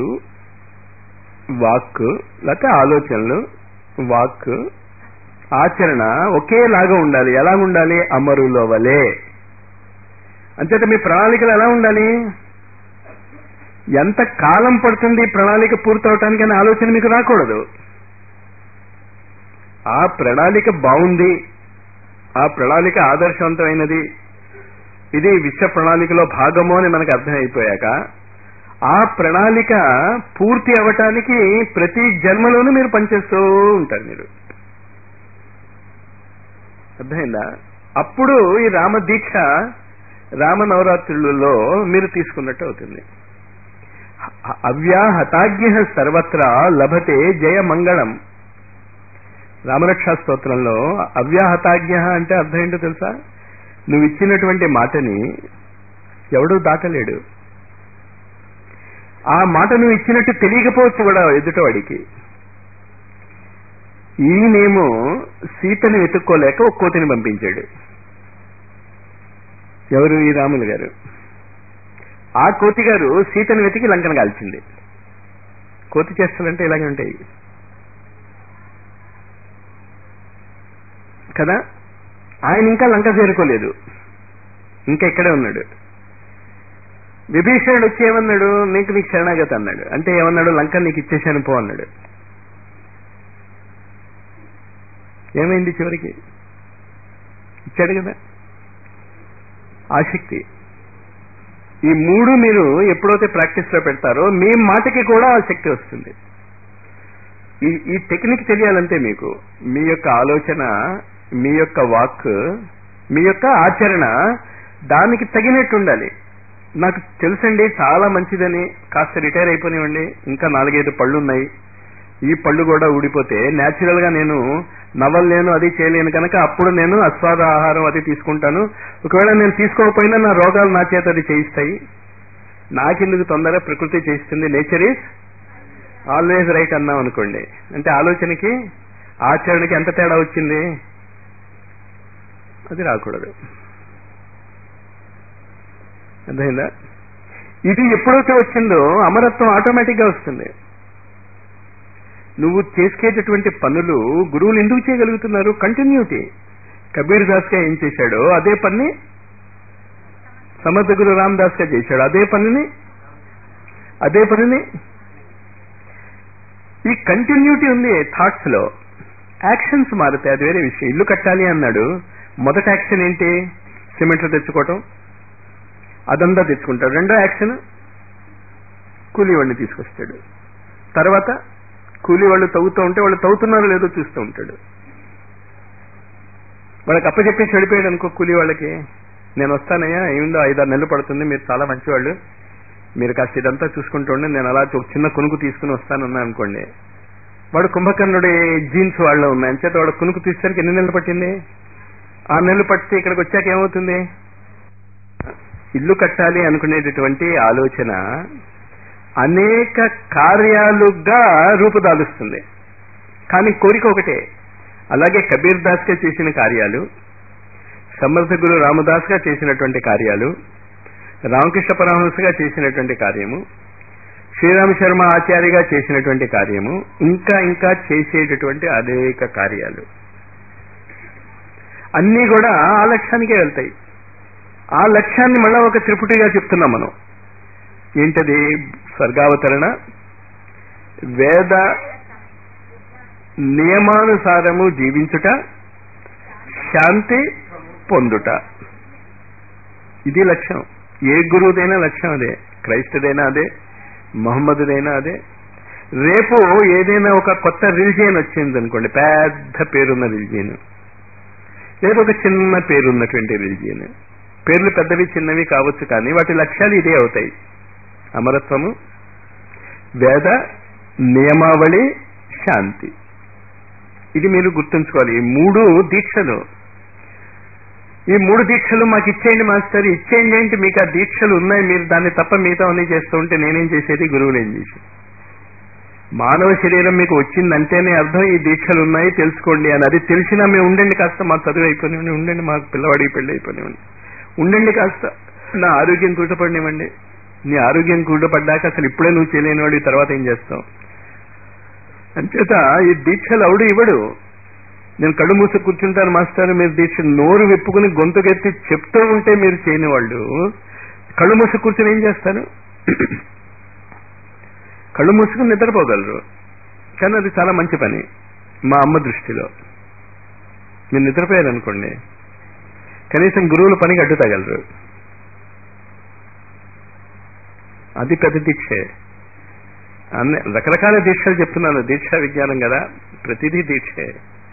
వాక్ లేకపోతే ఆలోచనలు వాక్ ఆచరణ ఒకేలాగా ఉండాలి ఎలా ఉండాలి అమరులో వలె అంచేత మీ ప్రణాళికలు ఎలా ఉండాలి ఎంత కాలం పడుతుంది ఈ ప్రణాళిక పూర్తవటానికి అనే ఆలోచన మీకు రాకూడదు ఆ ప్రణాళిక బాగుంది ఆ ప్రణాళిక ఆదర్శవంతమైనది ఇది విశ్వ ప్రణాళికలో భాగము అని మనకు అర్థమైపోయాక ఆ ప్రణాళిక పూర్తి అవటానికి ప్రతి జన్మలోనూ మీరు పనిచేస్తూ ఉంటారు మీరు అర్థమైందా అప్పుడు ఈ రామ దీక్ష రామ నవరాత్రులలో మీరు తీసుకున్నట్టు అవుతుంది అవ్యాహతాజ్ఞ సర్వత్రా లభతే జయ మంగళం రామరక్షా స్తోత్రంలో అవ్యాహతాజ్ఞ అంటే అర్థం ఏంటో తెలుసా నువ్వు ఇచ్చినటువంటి మాటని ఎవడూ దాటలేడు ఆ మాట నువ్వు ఇచ్చినట్టు తెలియకపోవచ్చు కూడా ఎదుటవాడికి ఈయనేమో సీతని వెతుక్కోలేక ఒక కోతిని పంపించాడు ఎవరు ఈ రాములు గారు ఆ కోతి గారు సీతని వెతికి లంకను కాల్చింది కోతి చేష్టలంటే ఇలాగే ఉంటాయి కదా ఆయన ఇంకా లంక చేరుకోలేదు ఇంకా ఇక్కడే ఉన్నాడు విభీషణుడు వచ్చి ఏమన్నాడు నీకు నీకు శరణాగతి అన్నాడు అంటే ఏమన్నాడు లంక నీకు ఇచ్చేసాను పో అన్నాడు ఏమైంది చివరికి ఇచ్చాడు కదా ఆసక్తి ఈ మూడు మీరు ఎప్పుడైతే ప్రాక్టీస్ లో పెడతారో మీ మాటకి కూడా ఆ శక్తి వస్తుంది ఈ ఈ టెక్నిక్ తెలియాలంటే మీకు మీ యొక్క ఆలోచన మీ యొక్క వాక్ మీ యొక్క ఆచరణ దానికి తగినట్టు ఉండాలి నాకు తెలుసండి చాలా మంచిదని కాస్త రిటైర్ అయిపోనివ్వండి ఇంకా నాలుగైదు పళ్ళు ఉన్నాయి ఈ పళ్ళు కూడా ఊడిపోతే న్యాచురల్ గా నేను నవ్వలేను అది చేయలేను కనుక అప్పుడు నేను అస్వాద ఆహారం అది తీసుకుంటాను ఒకవేళ నేను తీసుకోకపోయినా నా రోగాలు నా చేత అది చేయిస్తాయి నాకెందుకు తొందర ప్రకృతి చేయిస్తుంది నేచర్ ఈజ్ ఆల్వేజ్ రైట్ అన్నాం అనుకోండి అంటే ఆలోచనకి ఆచరణకి ఎంత తేడా వచ్చింది అది రాకూడదు అర్థమైందా ఇది ఎప్పుడైతే వచ్చిందో అమరత్వం ఆటోమేటిక్ గా వస్తుంది నువ్వు చేసుకేటటువంటి పనులు గురువులు ఎందుకు చేయగలుగుతున్నారు కంటిన్యూటీ కబీర్ దాస్ గా ఏం చేశాడో అదే పని సమర్థ గురు రామ్ దాస్ గా చేశాడు అదే పనిని అదే పనిని ఈ కంటిన్యూటీ ఉంది థాట్స్ లో యాక్షన్స్ మారుతాయి అది వేరే విషయం ఇల్లు కట్టాలి అన్నాడు మొదటి యాక్షన్ ఏంటి సిమెంట్లు తెచ్చుకోవటం అదంతా తెచ్చుకుంటాడు రెండో యాక్షన్ కూలీ వాడిని తీసుకొస్తాడు తర్వాత కూలీ వాళ్ళు తవ్వుతూ ఉంటే వాళ్ళు తవ్వుతున్నారో లేదో చూస్తూ ఉంటాడు వాళ్ళకి అప్పచెప్పేసి వెళ్ళిపోయాడు అనుకో కూలీ వాళ్ళకి నేను వస్తానయ్యా ఏమిందో ఐదారు నెలలు పడుతుంది మీరు చాలా మంచివాళ్ళు మీరు కాస్త ఇదంతా చూసుకుంటూ ఉండి నేను అలా ఒక చిన్న కొనుక్కు తీసుకుని వస్తానన్నా అనుకోండి వాడు కుంభకర్ణుడి జీన్స్ వాళ్ళు ఉన్నాయి అంచేత వాడు కొనుక్కు తీసేసరికి ఎన్ని నెలలు పట్టింది ఆ నెలలు పట్టితే ఇక్కడికి వచ్చాక ఏమవుతుంది ఇల్లు కట్టాలి అనుకునేటటువంటి ఆలోచన అనేక కార్యాలుగా రూపుదాలుస్తుంది కానీ కోరిక ఒకటే అలాగే కబీర్ దాస్ గా చేసిన కార్యాలు సమర్థ గురు రామదాస్ గా చేసినటువంటి కార్యాలు రామకృష్ణ పరమహంసగా చేసినటువంటి కార్యము శ్రీరామ శర్మ ఆచార్యగా చేసినటువంటి కార్యము ఇంకా ఇంకా చేసేటటువంటి అనేక కార్యాలు అన్నీ కూడా ఆ లక్ష్యానికే వెళ్తాయి ఆ లక్ష్యాన్ని మళ్ళా ఒక త్రిపుటిగా చెప్తున్నాం మనం ఏంటది స్వర్గావతరణ వేద నియమానుసారము జీవించుట శాంతి పొందుట ఇది లక్ష్యం ఏ గురువుదైనా లక్ష్యం అదే క్రైస్తుదైనా అదే మొహమ్మదుదైనా అదే రేపు ఏదైనా ఒక కొత్త రిలిజియన్ వచ్చింది అనుకోండి పెద్ద పేరున్న రిలిజియన్ లేదా ఒక చిన్న పేరున్నటువంటి రిలిజియన్ పేర్లు పెద్దవి చిన్నవి కావచ్చు కానీ వాటి లక్ష్యాలు ఇదే అవుతాయి అమరత్వము వేద నియమావళి శాంతి ఇది మీరు గుర్తుంచుకోవాలి ఈ మూడు దీక్షలు ఈ మూడు దీక్షలు మాకు ఇచ్చేయండి మాస్టర్ ఇచ్చేయండి ఏంటి మీకు ఆ దీక్షలు ఉన్నాయి మీరు దాన్ని తప్ప మిగతా అన్ని చేస్తూ ఉంటే నేనేం చేసేది గురువులు ఏం చేసి మానవ శరీరం మీకు వచ్చిందంటేనే అర్థం ఈ దీక్షలు ఉన్నాయి తెలుసుకోండి అని అది తెలిసినా మేము ఉండండి కాస్త మా చదువు అయిపోయినాయండి ఉండండి మాకు పిల్లవాడికి పెళ్లి అయిపోయినాయండి ఉండండి కాస్త నా ఆరోగ్యం కూటపడినివ్వండి నీ ఆరోగ్యం కూటపడ్డాక అసలు ఇప్పుడే నువ్వు చేయలేని వాడి తర్వాత ఏం చేస్తావు అంచేత ఈ దీక్షలు అవుడు ఇవ్వడు నేను కళ్ళు మూసి కూర్చుంటాను మాస్టర్ మీరు దీక్ష నోరు విప్పుకుని గొంతుకెత్తి చెప్తూ ఉంటే మీరు చేయని వాళ్ళు కళ్ళు మూసి కూర్చుని ఏం చేస్తారు కళ్ళు మూసుకుని నిద్రపోగలరు కానీ అది చాలా మంచి పని మా అమ్మ దృష్టిలో మీరు నిద్రపోయారనుకోండి కనీసం గురువుల పనికి అడ్డు తగలరు అది పెద్ద దీక్షే అన్ని రకరకాల దీక్షలు చెప్తున్నాను దీక్షా విజ్ఞానం కదా ప్రతిదీ దీక్షే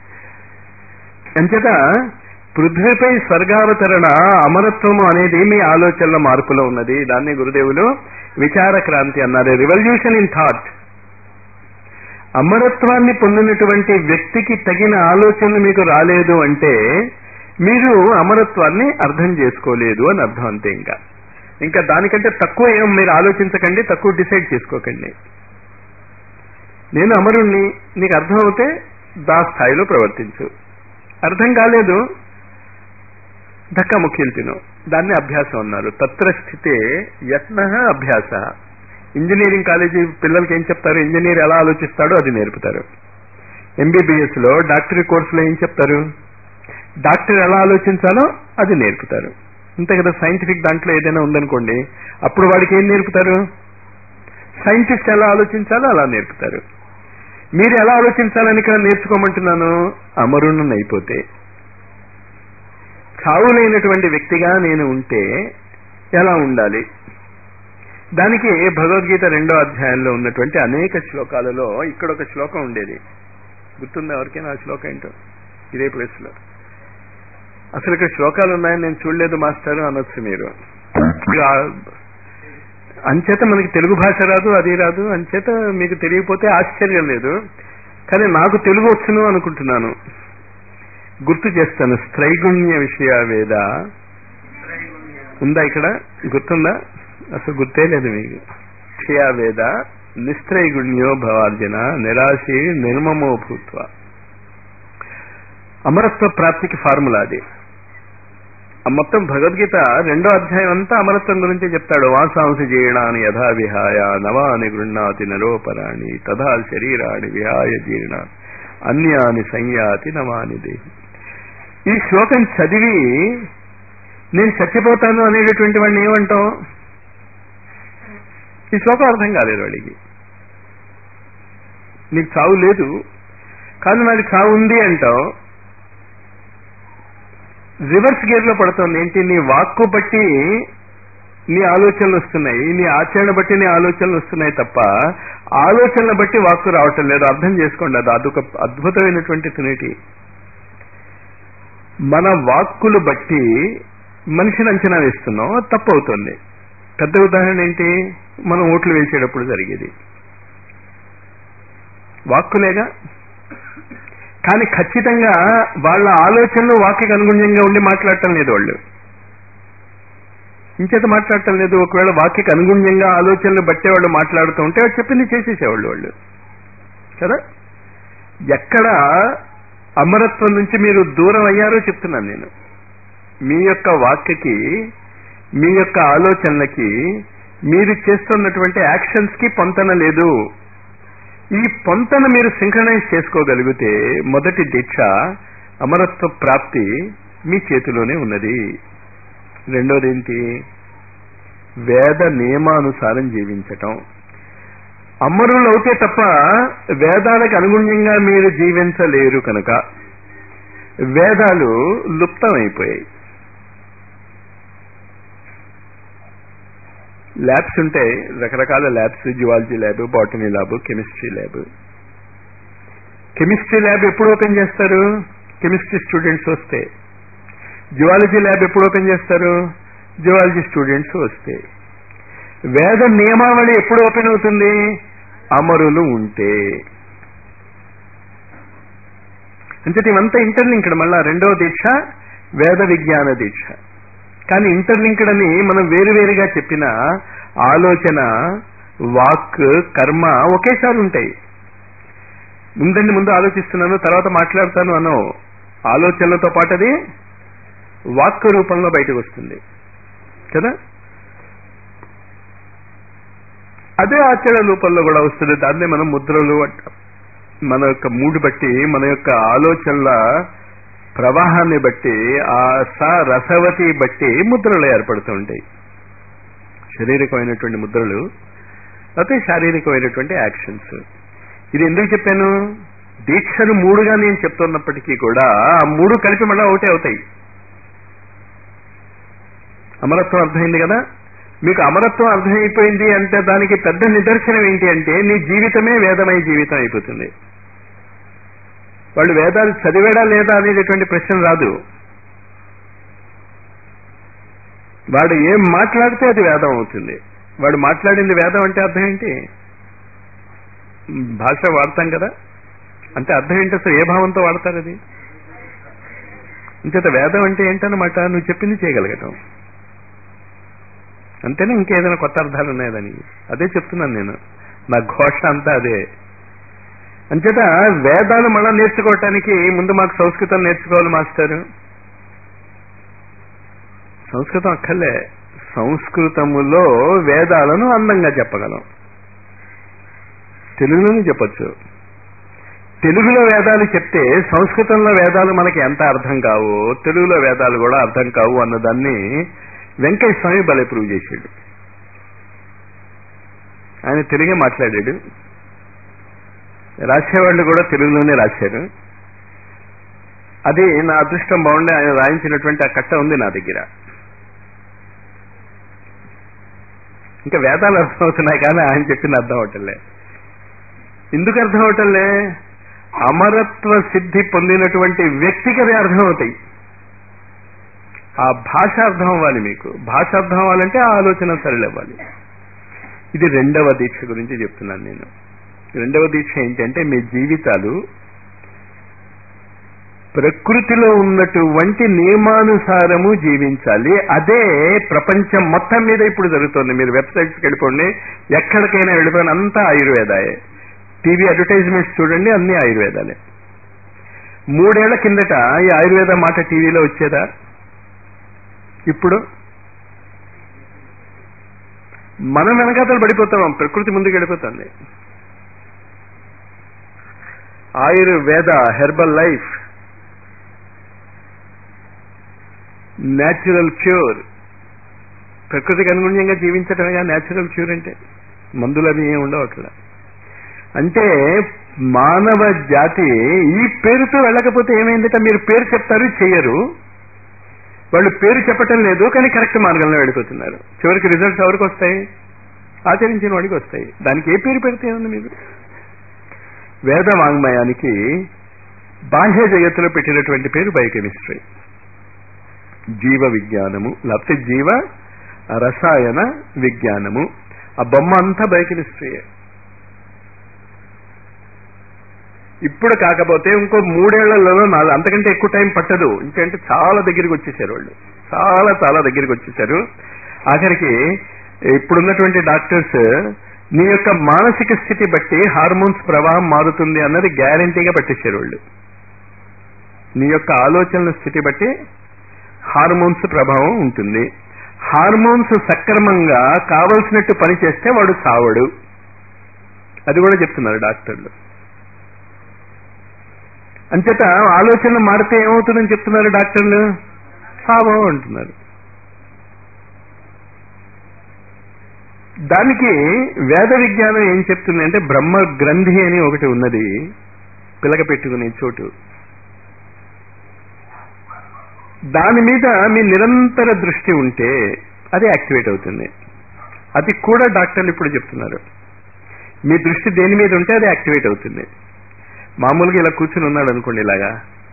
అంచేత పృథ్వీపై స్వర్గావతరణ అమరత్వము అనేది మీ ఆలోచనల మార్పులో ఉన్నది దాన్ని గురుదేవులు విచార క్రాంతి అన్నారు రివల్యూషన్ ఇన్ థాట్ అమరత్వాన్ని పొందినటువంటి వ్యక్తికి తగిన ఆలోచనలు మీకు రాలేదు అంటే మీరు అమరత్వాన్ని అర్థం చేసుకోలేదు అని అర్థం అంతే ఇంకా ఇంకా దానికంటే తక్కువ ఏం మీరు ఆలోచించకండి తక్కువ డిసైడ్ చేసుకోకండి నేను అమరుణ్ణి నీకు అర్థం అవుతే దా స్థాయిలో ప్రవర్తించు అర్థం కాలేదు ధక్కా ముఖ్యలు తిను దాన్ని అభ్యాసం అన్నారు తత్ర స్థితే యత్న అభ్యాస ఇంజనీరింగ్ కాలేజీ పిల్లలకి ఏం చెప్తారు ఇంజనీర్ ఎలా ఆలోచిస్తాడో అది నేర్పుతారు ఎంబీబీఎస్ లో డాక్టరీ కోర్సులో ఏం చెప్తారు డాక్టర్ ఎలా ఆలోచించాలో అది నేర్పుతారు అంతే కదా సైంటిఫిక్ దాంట్లో ఏదైనా ఉందనుకోండి అప్పుడు వాడికి ఏం నేర్పుతారు సైంటిస్ట్ ఎలా ఆలోచించాలో అలా నేర్పుతారు మీరు ఎలా ఆలోచించాలని ఇక్కడ నేర్చుకోమంటున్నాను అమరుణ్ణి అయిపోతే చావులేనటువంటి వ్యక్తిగా నేను ఉంటే ఎలా ఉండాలి దానికి భగవద్గీత రెండో అధ్యాయంలో ఉన్నటువంటి అనేక శ్లోకాలలో ఇక్కడ ఒక శ్లోకం ఉండేది గుర్తుందా ఎవరికైనా ఆ శ్లోకం ఏంటో ఇదే ప్లేస్లో అసలు ఇక్కడ శ్లోకాలు ఉన్నాయని నేను చూడలేదు మాస్టర్ అనొచ్చు మీరు అంచేత మనకి తెలుగు భాష రాదు అది రాదు అంచేత మీకు తెలియకపోతే ఆశ్చర్యం లేదు కానీ నాకు తెలుగు వచ్చును అనుకుంటున్నాను గుర్తు చేస్తాను స్త్రైగుణ్య విషయ వేద ఉందా ఇక్కడ గుర్తుందా అసలు గుర్తే లేదు మీకు విషయ వేద నిస్త్రైగుణ్యో భవార్జన నిరాశి నిర్మమో భూత్వ అమరత్వ ప్రాప్తికి ఫార్ములా అది ఆ మొత్తం భగవద్గీత రెండో అధ్యాయం అంతా అమరత్వం గురించి చెప్తాడు వాసాంసి జీర్ణాని యథా విహాయ నవాని గృహ్ణాతి నరోపరాణి తథా శరీరాన్ని విహాయ జీర్ణ అన్యాని సంయాతి నవాని దేహి ఈ శ్లోకం చదివి నేను చచ్చిపోతాను అనేటటువంటి వాడిని ఏమంటాం ఈ శ్లోకం అర్థం కాలేదు వాడికి నీకు చావు లేదు కానీ నాకు చావు ఉంది అంటావు రివర్స్ గేర్ లో పడుతుంది ఏంటి నీ వాక్కు బట్టి నీ ఆలోచనలు వస్తున్నాయి నీ ఆచరణ బట్టి నీ ఆలోచనలు వస్తున్నాయి తప్ప ఆలోచనలు బట్టి వాక్కు రావటం లేదు అర్థం చేసుకోండి అది అదొక అద్భుతమైనటువంటి తునిటి మన వాక్కులు బట్టి మనిషిని అంచనా వేస్తున్నాం అది తప్పు అవుతుంది పెద్ద ఉదాహరణ ఏంటి మనం ఓట్లు వేసేటప్పుడు జరిగేది వాక్కులేగా కానీ ఖచ్చితంగా వాళ్ళ ఆలోచనలు వాక్యకు అనుగుణ్యంగా ఉండి మాట్లాడటం లేదు వాళ్ళు ఇంచేత మాట్లాడటం లేదు ఒకవేళ వాక్యకు అనుగుణ్యంగా ఆలోచనలు బట్టే వాళ్ళు మాట్లాడుతూ ఉంటే వాళ్ళు చెప్పింది చేసేసేవాళ్ళు వాళ్ళు కదా ఎక్కడ అమరత్వం నుంచి మీరు దూరం అయ్యారో చెప్తున్నాను నేను మీ యొక్క వాక్యకి మీ యొక్క ఆలోచనలకి మీరు చేస్తున్నటువంటి యాక్షన్స్ కి పొంతన లేదు ఈ పొంతన మీరు సింక్రనైజ్ చేసుకోగలిగితే మొదటి దీక్ష అమరత్వ ప్రాప్తి మీ చేతిలోనే ఉన్నది రెండోది ఏంటి వేద నియమానుసారం జీవించటం అమరులు అవుతే తప్ప వేదాలకు అనుగుణ్యంగా మీరు జీవించలేరు కనుక వేదాలు లుప్తమైపోయాయి ల్యాబ్స్ ఉంటాయి రకరకాల labs zoology lab botany lab chemistry lab chemistry lab ఎప్పుడు ఓపెన్ చేస్తారు కెమిస్ట్రీ స్టూడెంట్స్ వస్తే జివాలజీ ల్యాబ్ ఎప్పుడు ఓపెన్ చేస్తారు జివాలజీ స్టూడెంట్స్ వస్తే వేద నియమావళి ఎప్పుడు ఓపెన్ అవుతుంది అమరులు ఉంటే అంటే ఇవంతా ఇంటర్లింక్డ్ మళ్ళా రెండవ దీక్ష వేద విజ్ఞాన దీక్ష కానీ ఇంటర్లింక్డ్ అని మనం వేరువేరుగా చెప్పిన ఆలోచన వాక్ కర్మ ఒకేసారి ఉంటాయి ముందండి ముందు ఆలోచిస్తున్నాను తర్వాత మాట్లాడతాను అనో ఆలోచనలతో పాటు అది వాక్ రూపంలో బయటకు వస్తుంది కదా అదే ఆచరణ రూపంలో కూడా వస్తుంది దాన్నే మనం ముద్రలు అంటాం మన యొక్క మూడు బట్టి మన యొక్క ఆలోచనల ప్రవాహాన్ని బట్టి ఆ స రసవతి బట్టి ముద్రలు ఏర్పడుతూ ఉంటాయి శారీరకమైనటువంటి ముద్రలు లేకపోతే శారీరకమైనటువంటి యాక్షన్స్ ఇది ఎందుకు చెప్పాను దీక్షలు మూడుగా నేను చెప్తున్నప్పటికీ కూడా ఆ మూడు కలిపి మళ్ళీ ఒకటే అవుతాయి అమరత్వం అర్థమైంది కదా మీకు అమరత్వం అర్థమైపోయింది అంటే దానికి పెద్ద నిదర్శనం ఏంటి అంటే నీ జీవితమే వేదమయ జీవితం అయిపోతుంది వాళ్ళు వేదాలు చదివాడా లేదా అనేటటువంటి ప్రశ్న రాదు వాడు ఏం మాట్లాడితే అది వేదం అవుతుంది వాడు మాట్లాడింది వేదం అంటే అర్థం ఏంటి భాష వాడతాం కదా అంటే అర్థం ఏంటి అసలు ఏ భావంతో వాడతారు అది ఇంచేత వేదం అంటే ఏంటన్నమాట నువ్వు చెప్పింది చేయగలగటం అంతేనా ఇంకేదైనా కొత్త అర్థాలు ఉన్నాయా దానికి అదే చెప్తున్నాను నేను నా ఘోష అంతా అదే అంచేత వేదాలు మళ్ళా నేర్చుకోవటానికి ముందు మాకు సంస్కృతం నేర్చుకోవాలి మాస్టర్ సంస్కృతం అక్కర్లే సంస్కృతములో వేదాలను అందంగా చెప్పగలం తెలుగులోనే చెప్పచ్చు తెలుగులో వేదాలు చెప్తే సంస్కృతంలో వేదాలు మనకి ఎంత అర్థం కావు తెలుగులో వేదాలు కూడా అర్థం కావు అన్నదాన్ని వెంకయ్య స్వామి భలే ప్రూవ్ చేశాడు ఆయన తెలుగే మాట్లాడాడు రాసేవాళ్ళు కూడా తెలుగులోనే రాశారు అది నా అదృష్టం బాగుండి ఆయన రాయించినటువంటి ఆ కట్ట ఉంది నా దగ్గర ఇంకా వేదాలు అర్థమవుతున్నాయి కానీ ఆయన చెప్పింది అర్థం అవటంలే ఎందుకు అర్థం అవటంలే అమరత్వ సిద్ధి పొందినటువంటి వ్యక్తికి అది అర్థం అవుతాయి ఆ భాష అర్థం అవ్వాలి మీకు భాష అర్థం అవ్వాలంటే ఆ ఆలోచన సరళవ్వాలి ఇది రెండవ దీక్ష గురించి చెప్తున్నాను నేను రెండవ దీక్ష ఏంటంటే మీ జీవితాలు ప్రకృతిలో ఉన్నటువంటి నియమానుసారము జీవించాలి అదే ప్రపంచం మొత్తం మీద ఇప్పుడు జరుగుతుంది మీరు వెబ్సైట్స్కి వెళ్ళిపోండి ఎక్కడికైనా వెళ్ళిపోయిన అంతా ఆయుర్వేదాయే టీవీ అడ్వర్టైజ్మెంట్స్ చూడండి అన్ని ఆయుర్వేదాలే మూడేళ్ల కిందట ఈ ఆయుర్వేద మాట టీవీలో వచ్చేదా ఇప్పుడు మనం వెనకాతలు పడిపోతాం ప్రకృతి ముందుకు వెళ్ళిపోతుంది Ayurveda herbal life natural cure ప్రకృతికి అనుగుణ్యంగా జీవించటమేగా న్యాచురల్ క్యూర్ అంటే మందులని ఏమి ఉండవు అక్కడ అంటే మానవ జాతి ఈ పేరుతో వెళ్ళకపోతే ఏమైందట మీరు పేరు చెప్తారు చెయ్యరు వాళ్ళు పేరు చెప్పటం లేదు కానీ కరెక్ట్ మార్గంలో వెళ్ళిపోతున్నారు చివరికి రిజల్ట్స్ ఎవరికి వస్తాయి ఆచరించిన వాడికి వస్తాయి దానికి ఏ పేరు పెడితే ఉంది మీరు వేద వాంగ్మయానికి బాహ్య జగత్తులో పెట్టినటువంటి పేరు బయోకెమిస్ట్రీ జీవ విజ్ఞానము లేకపోతే జీవ రసాయన విజ్ఞానము ఆ బొమ్మ అంతా బయోకెమిస్ట్రీయే ఇప్పుడు కాకపోతే ఇంకో మూడేళ్లలో నాలుగు అంతకంటే ఎక్కువ టైం పట్టదు ఇంకంటే చాలా దగ్గరికి వచ్చేసారు వాళ్ళు చాలా చాలా దగ్గరికి వచ్చేసారు ఆఖరికి ఇప్పుడున్నటువంటి డాక్టర్స్ నీ యొక్క మానసిక స్థితి బట్టి హార్మోన్స్ ప్రవాహం మారుతుంది అన్నది గ్యారంటీగా పట్టేశారు వాళ్ళు నీ యొక్క ఆలోచనల స్థితి బట్టి హార్మోన్స్ ప్రభావం ఉంటుంది హార్మోన్స్ సక్రమంగా కావలసినట్టు పని చేస్తే వాడు సావడు అది కూడా చెప్తున్నారు డాక్టర్లు అంచేత ఆలోచనలు మారితే ఏమవుతుందని చెప్తున్నారు డాక్టర్లు సావం అంటున్నారు దానికి వేద విజ్ఞానం ఏం చెప్తుంది అంటే బ్రహ్మ గ్రంథి అని ఒకటి ఉన్నది పిలక పెట్టుకునే చోటు దాని మీద మీ నిరంతర దృష్టి ఉంటే అది యాక్టివేట్ అవుతుంది అది కూడా డాక్టర్లు ఇప్పుడు చెప్తున్నారు మీ దృష్టి దేని మీద ఉంటే అది యాక్టివేట్ అవుతుంది మామూలుగా ఇలా కూర్చుని ఉన్నాడు అనుకోండి ఇలాగా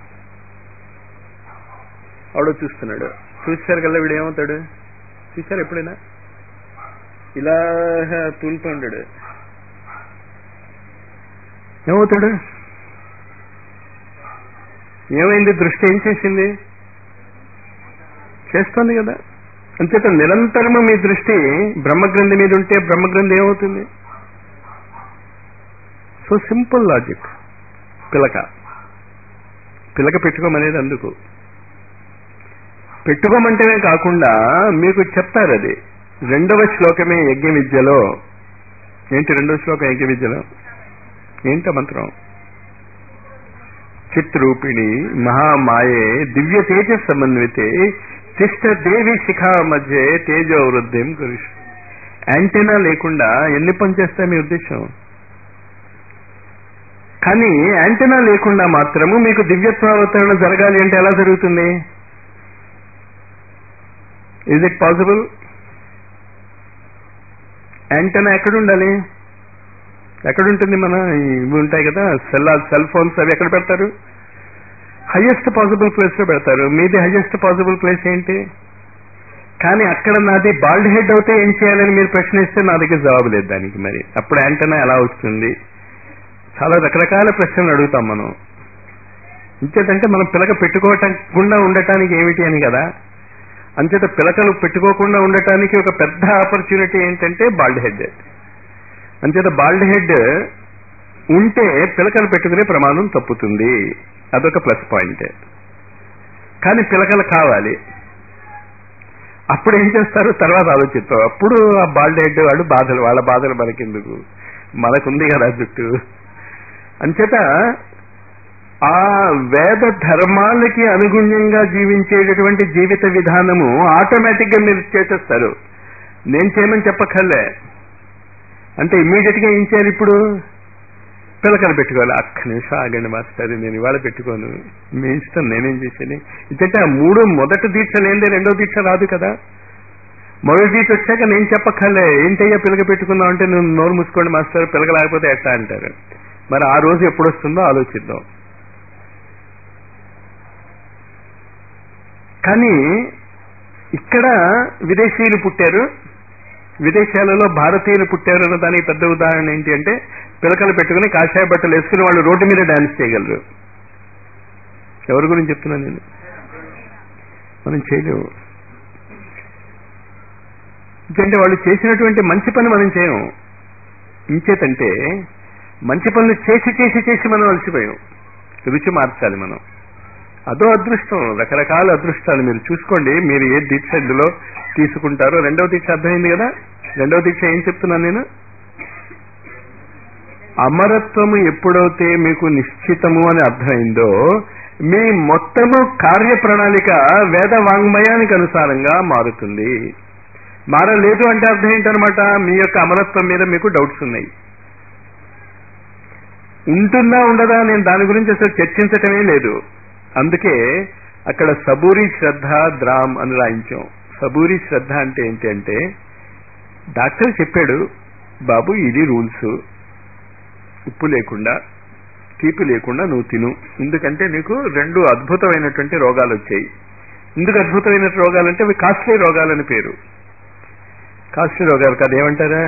ఆవిడ చూస్తున్నాడు చూసారు కదా వీడు ఏమవుతాడు చూసారు ఎప్పుడైనా ఇలా తూలుతూ ఉంటాడు ఏమవుతాడు ఏమైంది దృష్టి ఏం చేసింది చేస్తోంది కదా అంచేత నిరంతరము మీ దృష్టి బ్రహ్మగ్రంథి మీద ఉంటే బ్రహ్మగ్రంథి ఏమవుతుంది సో సింపుల్ లాజిక్ పిలక పిలక పెట్టుకోమనేది అందుకు పెట్టుకోమంటేనే కాకుండా మీకు చెప్తారు అది రెండవ శ్లోకమే యజ్ఞ విద్యలో ఏంటి రెండవ శ్లోకం యజ్ఞ విద్యలో ఏంట మంత్రం చిత్రూపిణి మహామాయే దివ్య తేజ సమన్వితే తిష్ట దేవి శిఖా మధ్య తేజో వృద్ధిం కురుషు యాంటీనా లేకుండా ఎన్ని పనిచేస్తాయి మీ ఉద్దేశం కానీ యాంటీనా లేకుండా మాత్రము మీకు దివ్యత్వావతరణ జరగాలి అంటే ఎలా జరుగుతుంది ఈజ్ ఇట్ పాసిబుల్ యాంటనా ఎక్కడ ఉండాలి ఎక్కడుంటుంది మన ఇవి ఉంటాయి కదా సెల్ సెల్ ఫోన్స్ అవి ఎక్కడ పెడతారు హైయెస్ట్ పాసిబుల్ ప్లేస్ లో పెడతారు మీది హైయెస్ట్ పాసిబుల్ ప్లేస్ ఏంటి కానీ అక్కడ నాది బాల్డ్ హెడ్ అవుతే ఏం చేయాలని మీరు ప్రశ్నిస్తే నా దగ్గర జవాబు లేదు దానికి మరి అప్పుడు యాంటనా ఎలా వస్తుంది చాలా రకరకాల ప్రశ్నలు అడుగుతాం మనం ఇంచేతంటే మనం పిలక పెట్టుకోవటకుండా ఉండటానికి ఏమిటి అని కదా అంచేత పిలకలు పెట్టుకోకుండా ఉండటానికి ఒక పెద్ద ఆపర్చునిటీ ఏంటంటే బాల్డ్ హెడ్ అంచేత బాల్డ్ హెడ్ ఉంటే పిలకలు పెట్టుకునే ప్రమాదం తప్పుతుంది అదొక ప్లస్ పాయింట్ కానీ పిలకలు కావాలి అప్పుడు ఏం చేస్తారు తర్వాత ఆలోచిస్తాం అప్పుడు ఆ బాల్డ్ హెడ్ వాళ్ళు బాధలు వాళ్ళ బాధలు మనకెందుకు మనకుంది కదా జుట్టు అంచేత ఆ వేద ధర్మాలకి అనుగుణ్యంగా జీవించేటటువంటి జీవిత విధానము ఆటోమేటిక్ గా మీరు చేసేస్తారు నేను చేయమని చెప్పక్కర్లే అంటే ఇమ్మీడియట్ గా ఏం చేయాలి ఇప్పుడు పిల్లకలు పెట్టుకోవాలి అక్క నిమిషం ఆగండి మాస్టర్ నేను ఇవాళ పెట్టుకోను మీ ఇష్టం నేనేం చేసేది ఇదంటే ఆ మూడు మొదటి దీక్ష లేనిదే రెండో దీక్ష రాదు కదా మొదటి దీక్ష వచ్చాక నేను చెప్పక్కర్లే ఏంటయ్యా పిల్లక పెట్టుకున్నావు అంటే నువ్వు నోరు మూసుకోండి మాస్టర్ పిల్లక లేకపోతే ఎట్లా అంటారు మరి ఆ రోజు ఎప్పుడు వస్తుందో ఆలోచిద్దాం కానీ ఇక్కడ విదేశీయులు పుట్టారు విదేశాలలో భారతీయులు పుట్టారు అన్న దానికి పెద్ద ఉదాహరణ ఏంటి అంటే పిలకలు పెట్టుకుని కాషాయ బట్టలు వేసుకుని వాళ్ళు రోడ్డు మీద డాన్స్ చేయగలరు ఎవరి గురించి చెప్తున్నాను నేను మనం చేయలేము ఎందుకంటే వాళ్ళు చేసినటువంటి మంచి పని మనం చేయము ఇంచేతంటే మంచి పనులు చేసి చేసి చేసి మనం అలసిపోయాం రుచి మార్చాలి మనం అదో అదృష్టం రకరకాల అదృష్టాలు మీరు చూసుకోండి మీరు ఏ దీక్ష ఇందులో తీసుకుంటారో రెండవ దీక్ష అర్థమైంది కదా రెండవ దీక్ష ఏం చెప్తున్నాను నేను అమరత్వము ఎప్పుడైతే మీకు నిశ్చితము అని అర్థమైందో మీ మొత్తము కార్య ప్రణాళిక వేద వాంగ్మయానికి అనుసారంగా మారుతుంది మారలేదు అంటే అర్థం ఏంటనమాట మీ యొక్క అమరత్వం మీద మీకు డౌట్స్ ఉన్నాయి ఉంటుందా ఉండదా నేను దాని గురించి అసలు చర్చించటమే లేదు అందుకే అక్కడ సబూరి శ్రద్ధ ద్రామ్ అని రాయించాం సబూరి శ్రద్ధ అంటే ఏంటి అంటే డాక్టర్ చెప్పాడు బాబు ఇది రూల్స్ ఉప్పు లేకుండా తీపి లేకుండా నువ్వు తిను ఎందుకంటే నీకు రెండు అద్భుతమైనటువంటి రోగాలు వచ్చాయి ఎందుకు అద్భుతమైన రోగాలంటే అవి కాస్ట్లీ రోగాలని పేరు కాస్ట్లీ రోగాలు కాదు ఏమంటారా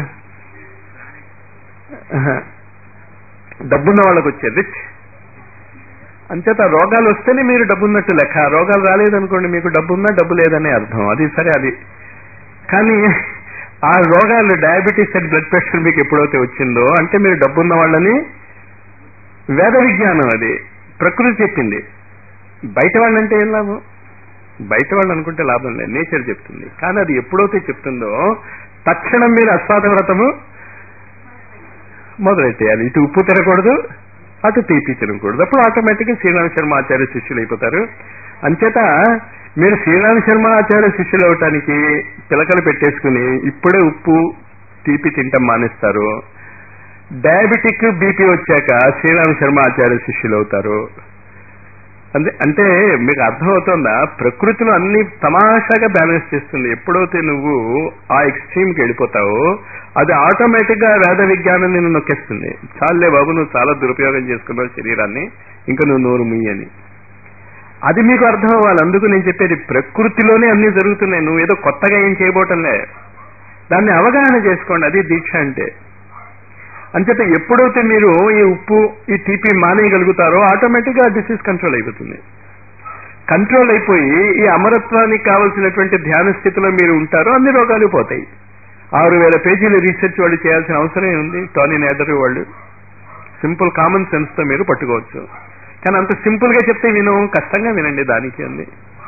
డబ్బున్న వాళ్ళకు వచ్చేది రిచ్ అంచేత రోగాలు వస్తేనే మీరు డబ్బున్నట్టు లెక్క రోగాలు రాలేదనుకోండి మీకు డబ్బు ఉన్నా డబ్బు లేదనే అర్థం అది సరే అది కానీ ఆ రోగాలు డయాబెటీస్ అండ్ బ్లడ్ ప్రెషర్ మీకు ఎప్పుడైతే వచ్చిందో అంటే మీరు డబ్బున్న వాళ్ళని వేద విజ్ఞానం అది ప్రకృతి చెప్పింది బయట వాళ్ళంటే ఏం లాభం బయట వాళ్ళు అనుకుంటే లాభం లేదు నేచర్ చెప్తుంది కానీ అది ఎప్పుడైతే చెప్తుందో తక్షణం మీరు అస్వాద వ్రతము మొదలెట్టేయాలి ఇటు ఉప్పు తినకూడదు అటు తీపి తినకూడదు అప్పుడు ఆటోమేటిక్గా శ్రీరామ శర్మ ఆచార్య శిష్యులు అయిపోతారు అంచేత మీరు శ్రీరామ శర్మ ఆచార్య శిష్యులు అవటానికి పిలకలు పెట్టేసుకుని ఇప్పుడే ఉప్పు తీపి తింటాం మానేస్తారు డయాబెటిక్ బీపీ వచ్చాక శ్రీరామ శర్మ ఆచార్య శిష్యులు అవుతారు అంటే అంటే మీకు అర్థమవుతుందా ప్రకృతిలో అన్ని తమాషాగా బ్యాలెన్స్ చేస్తుంది ఎప్పుడైతే నువ్వు ఆ ఎక్స్ట్రీమ్కి వెళ్ళిపోతావో అది ఆటోమేటిక్ గా వేద విజ్ఞానం నిన్ను నొక్కేస్తుంది చాలే బాబు నువ్వు చాలా దురుపయోగం చేసుకున్నావు శరీరాన్ని ఇంకా నువ్వు నోరు ముయ్యని అది మీకు అర్థం అవ్వాలి అందుకు నేను చెప్పేది ప్రకృతిలోనే అన్ని జరుగుతున్నాయి నువ్వు ఏదో కొత్తగా ఏం చేయబోటంలే దాన్ని అవగాహన చేసుకోండి అది దీక్ష అంటే అంచేత ఎప్పుడైతే మీరు ఈ ఉప్పు ఈ తీపి మానేయగలుగుతారో ఆటోమేటిక్ గా డిసీజ్ కంట్రోల్ అయిపోతుంది కంట్రోల్ అయిపోయి ఈ అమరత్వానికి కావలసినటువంటి ధ్యాన స్థితిలో మీరు ఉంటారో అన్ని రోగాలు పోతాయి ఆరు వేల పేజీల రీసెర్చ్ వాళ్ళు చేయాల్సిన అవసరం ఉంది టోనీ నేదర్ వాళ్ళు సింపుల్ కామన్ సెన్స్ తో మీరు పట్టుకోవచ్చు కానీ అంత సింపుల్ గా చెప్తే విను కష్టంగా వినండి దానికి అంది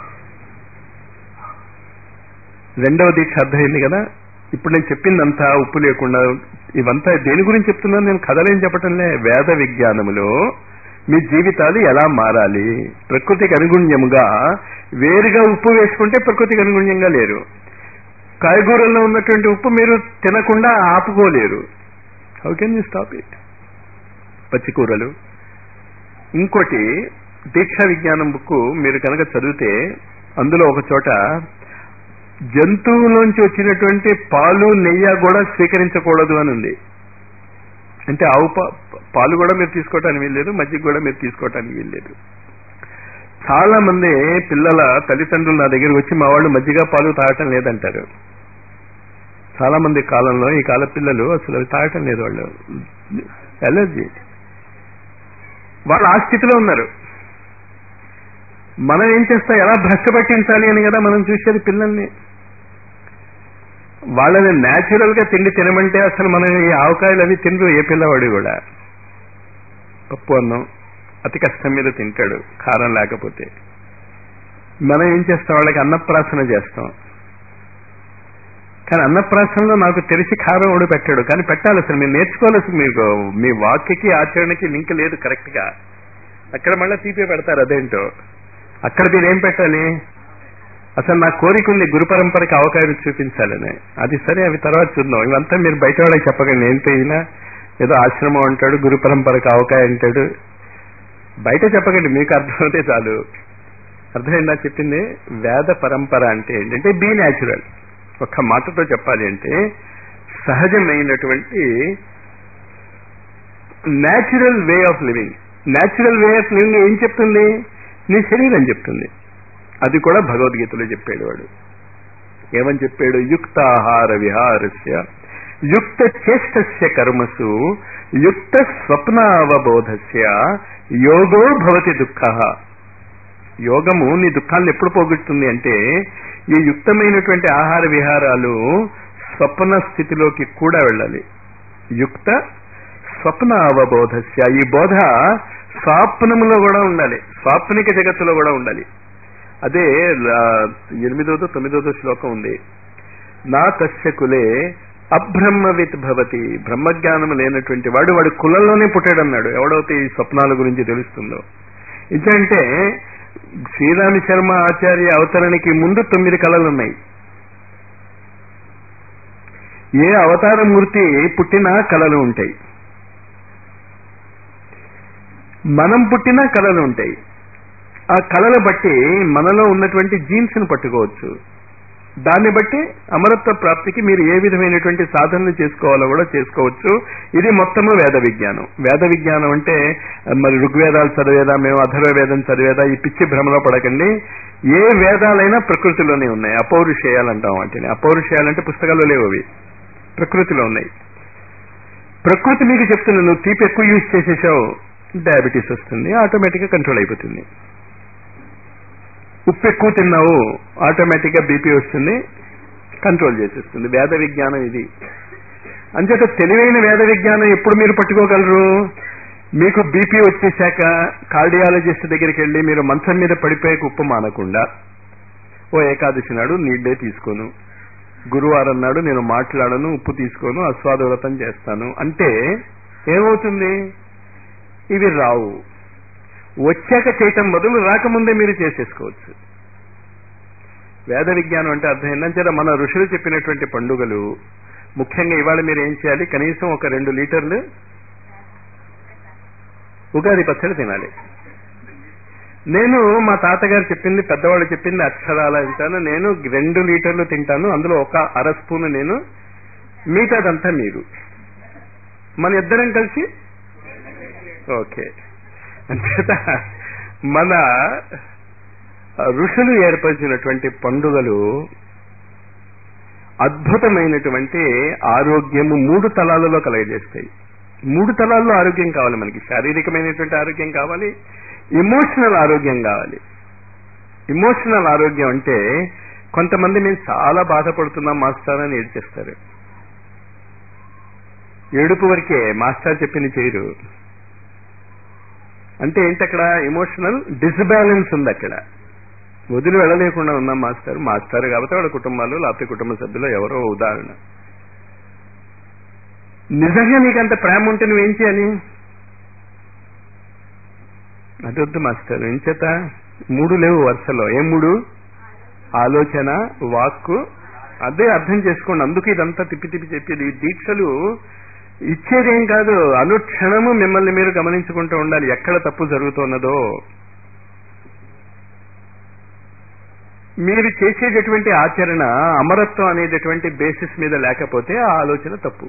రెండవ దీక్ష అర్థమైంది కదా ఇప్పుడు నేను చెప్పిందంతా ఉప్పు లేకుండా ఇవంతా దేని గురించి చెప్తున్నాను నేను కథలేం చెప్పటంలే వేద విజ్ఞానములో మీ జీవితాలు ఎలా మారాలి ప్రకృతికి అనుగుణ్యముగా వేరుగా ఉప్పు వేసుకుంటే ప్రకృతికి అనుగుణ్యంగా లేరు కాయగూరల్లో ఉన్నటువంటి ఉప్పు మీరు తినకుండా ఆపుకోలేరు how can you stop it పచ్చికూరలు ఇంకోటి దీక్షా విజ్ఞానం బుక్ మీరు కనుక చదివితే అందులో ఒక చోట జంతువులోంచి వచ్చినటువంటి పాలు నెయ్యి కూడా స్వీకరించకూడదు అని ఉంది అంటే ఆవు పాలు కూడా మీరు తీసుకోవటానికి వీల్లేదు మజ్జిగ కూడా మీరు తీసుకోవటానికి వీల్లేదు చాలా మంది పిల్లల తల్లిదండ్రులు నా దగ్గరికి వచ్చి మా వాళ్ళు మజ్జిగ పాలు తాగటం లేదంటారు చాలా మంది కాలంలో ఈ కాల పిల్లలు అసలు అవి తాగటం లేదు వాళ్ళు ఎలర్జీ వాళ్ళు ఆ స్థితిలో ఉన్నారు మనం ఏం చేస్తాం ఎలా భ్రష్ట పట్టించాలి అని కదా మనం చూసేది పిల్లల్ని వాళ్ళని న్యాచురల్ గా తిండి తినమంటే అసలు మనం ఈ ఆవకాయలు అవి తినరు ఏ పిల్లవాడు కూడా పప్పు అన్నం అతి కష్టం మీద తింటాడు కారం లేకపోతే మనం ఏం చేస్తాం వాళ్ళకి అన్నప్రాసన చేస్తాం కానీ అన్నప్రాసనలో నాకు తెలిసి కారం ఓడి పెట్టాడు కానీ పెట్టాలి అసలు మీరు నేర్చుకోవాలి అసలు మీకు మీ వాక్యకి ఆచరణకి లింక్ లేదు కరెక్ట్ గా అక్కడ మళ్ళీ తీపే పెడతారు అదేంటో అక్కడ మీరు ఏం పెట్టాలి అసలు నా కోరిక ఉంది గురు పరంపరకి అవకాశం చూపించాలని అది సరే అవి తర్వాత చూద్దాం ఇవంతా మీరు బయట వాళ్ళకి చెప్పకండి ఏంటి అయినా ఏదో ఆశ్రమం అంటాడు గురు పరంపరకి అవకాశం అంటాడు బయట చెప్పకండి మీకు అర్థమైతే చాలు అర్థమైందా చెప్పింది వేద పరంపర అంటే ఏంటంటే బీ న్యాచురల్ ఒక్క మాటతో చెప్పాలి అంటే సహజమైనటువంటి natural way of living natural way of living ఏం చెప్తుంది నీ శరీరం చెప్తుంది అది కూడా భగవద్గీతలో చెప్పాడు వాడు ఏమని చెప్పాడు యుక్తాహార విహారస్య యుక్త చేష్టస్య కర్మసు యుక్త స్వప్నావబోధస్య యోగో భవతి దుఃఖ యోగము నీ దుఃఖాలను ఎప్పుడు పోగొడుతుంది అంటే ఈ యుక్తమైనటువంటి ఆహార విహారాలు స్వప్న స్థితిలోకి కూడా వెళ్ళాలి యుక్త స్వప్న అవబోధస్య ఈ బోధ స్వాప్నములో కూడా ఉండాలి స్వాప్నిక జగత్తులో కూడా ఉండాలి అదే ఎనిమిదోదో తొమ్మిదోదో శ్లోకం ఉంది నా తస్య కులే అబ్రహ్మవిత్ భవతి బ్రహ్మజ్ఞానం లేనటువంటి వాడు వాడి కులంలోనే పుట్టాడన్నాడు ఎవడైతే ఈ స్వప్నాల గురించి తెలుస్తుందో ఇదంటే శ్రీరామి శర్మ ఆచార్య అవతరణకి ముందు తొమ్మిది కళలు ఉన్నాయి ఏ అవతార మూర్తి పుట్టినా కళలు ఉంటాయి మనం పుట్టినా కళలు ఉంటాయి ఆ కళలు బట్టి మనలో ఉన్నటువంటి జీన్స్ ను పట్టుకోవచ్చు దాన్ని బట్టి అమరత్వ ప్రాప్తికి మీరు ఏ విధమైనటువంటి సాధనలు చేసుకోవాలో కూడా చేసుకోవచ్చు ఇది మొత్తము వేద విజ్ఞానం వేద విజ్ఞానం అంటే మరి ఋగ్వేదాలు చదివేదా మేము అధర్వ వేదం చదివేదా ఈ పిచ్చి భ్రమలో పడకండి ఏ వేదాలైనా ప్రకృతిలోనే ఉన్నాయి అపౌరుషేయాలు అంటాం వాటిని అపౌరుషేయాలంటే పుస్తకాల్లో లేవు అవి ప్రకృతిలో ఉన్నాయి ప్రకృతి మీకు చెప్తుంది నువ్వు తీపి ఎక్కువ యూజ్ చేసేసావు డయాబెటీస్ వస్తుంది ఆటోమేటిక్గా కంట్రోల్ అయిపోతుంది ఉప్పు ఎక్కువ తిన్నావు ఆటోమేటిక్గా బీపీ వస్తుంది కంట్రోల్ చేసేస్తుంది వేద విజ్ఞానం ఇది అంచేత తెలివైన వేద విజ్ఞానం ఎప్పుడు మీరు పట్టుకోగలరు మీకు బీపీ వచ్చేసాక కార్డియాలజిస్ట్ దగ్గరికి వెళ్ళి మీరు మంచం మీద పడిపోయాక ఉప్పు మానకుండా ఓ ఏకాదశి నాడు నీళ్ళే తీసుకోను గురువారం నాడు నేను మాట్లాడను ఉప్పు తీసుకోను అస్వాద వ్రతం చేస్తాను అంటే ఏమవుతుంది ఇవి రావు వచ్చాక చేయటం బదులు రాకముందే మీరు చేసేసుకోవచ్చు వేద విజ్ఞానం అంటే అర్థమైందని చేత మన ఋషులు చెప్పినటువంటి పండుగలు ముఖ్యంగా ఇవాళ మీరు ఏం చేయాలి కనీసం ఒక రెండు లీటర్లు ఉగాది పచ్చడి తినాలి నేను మా తాతగారు చెప్పింది పెద్దవాళ్ళు చెప్పింది అక్షరాల వింటాను నేను రెండు లీటర్లు తింటాను అందులో ఒక అర స్పూన్ నేను మిగతాదంతా మీరు మన ఇద్దరం కలిసి ఓకే అంచేత మన ఋషులు ఏర్పరిచినటువంటి పండుగలు అద్భుతమైనటువంటి ఆరోగ్యము మూడు తలాలలో కలగజేస్తాయి మూడు తలాల్లో ఆరోగ్యం కావాలి మనకి శారీరకమైనటువంటి ఆరోగ్యం కావాలి ఇమోషనల్ ఆరోగ్యం కావాలి ఇమోషనల్ ఆరోగ్యం అంటే కొంతమంది మేము చాలా బాధపడుతున్నాం మాస్టర్ అని ఏడ్చేస్తారు ఏడుపు వరకే మాస్టర్ చెప్పింది చేయరు అంటే ఏంటి అక్కడ ఇమోషనల్ డిస్బ్యాలెన్స్ ఉంది అక్కడ వదిలి వెళ్ళలేకుండా ఉన్నాం మాస్టర్ మాస్టర్ కాబట్టి వాళ్ళ కుటుంబాలు లేకపోతే కుటుంబ సభ్యులు ఎవరో ఉదాహరణ నిజంగా నీకంత ప్రేమ ఉంటే నువ్వేం చేయాలి అదొద్దు మాస్టర్ ఏం చేత మూడు లేవు వరుసలో ఏం మూడు ఆలోచన వాక్కు అదే అర్థం చేసుకోండి అందుకు ఇదంతా తిప్పి తిప్పి చెప్పేది ఈ దీక్షలు ఇచ్చేదేం కాదు అనుక్షణము మిమ్మల్ని మీరు గమనించుకుంటూ ఉండాలి ఎక్కడ తప్పు జరుగుతున్నదో మీరు చేసేటటువంటి ఆచరణ అమరత్వం అనేటటువంటి బేసిస్ మీద లేకపోతే ఆ ఆలోచన తప్పు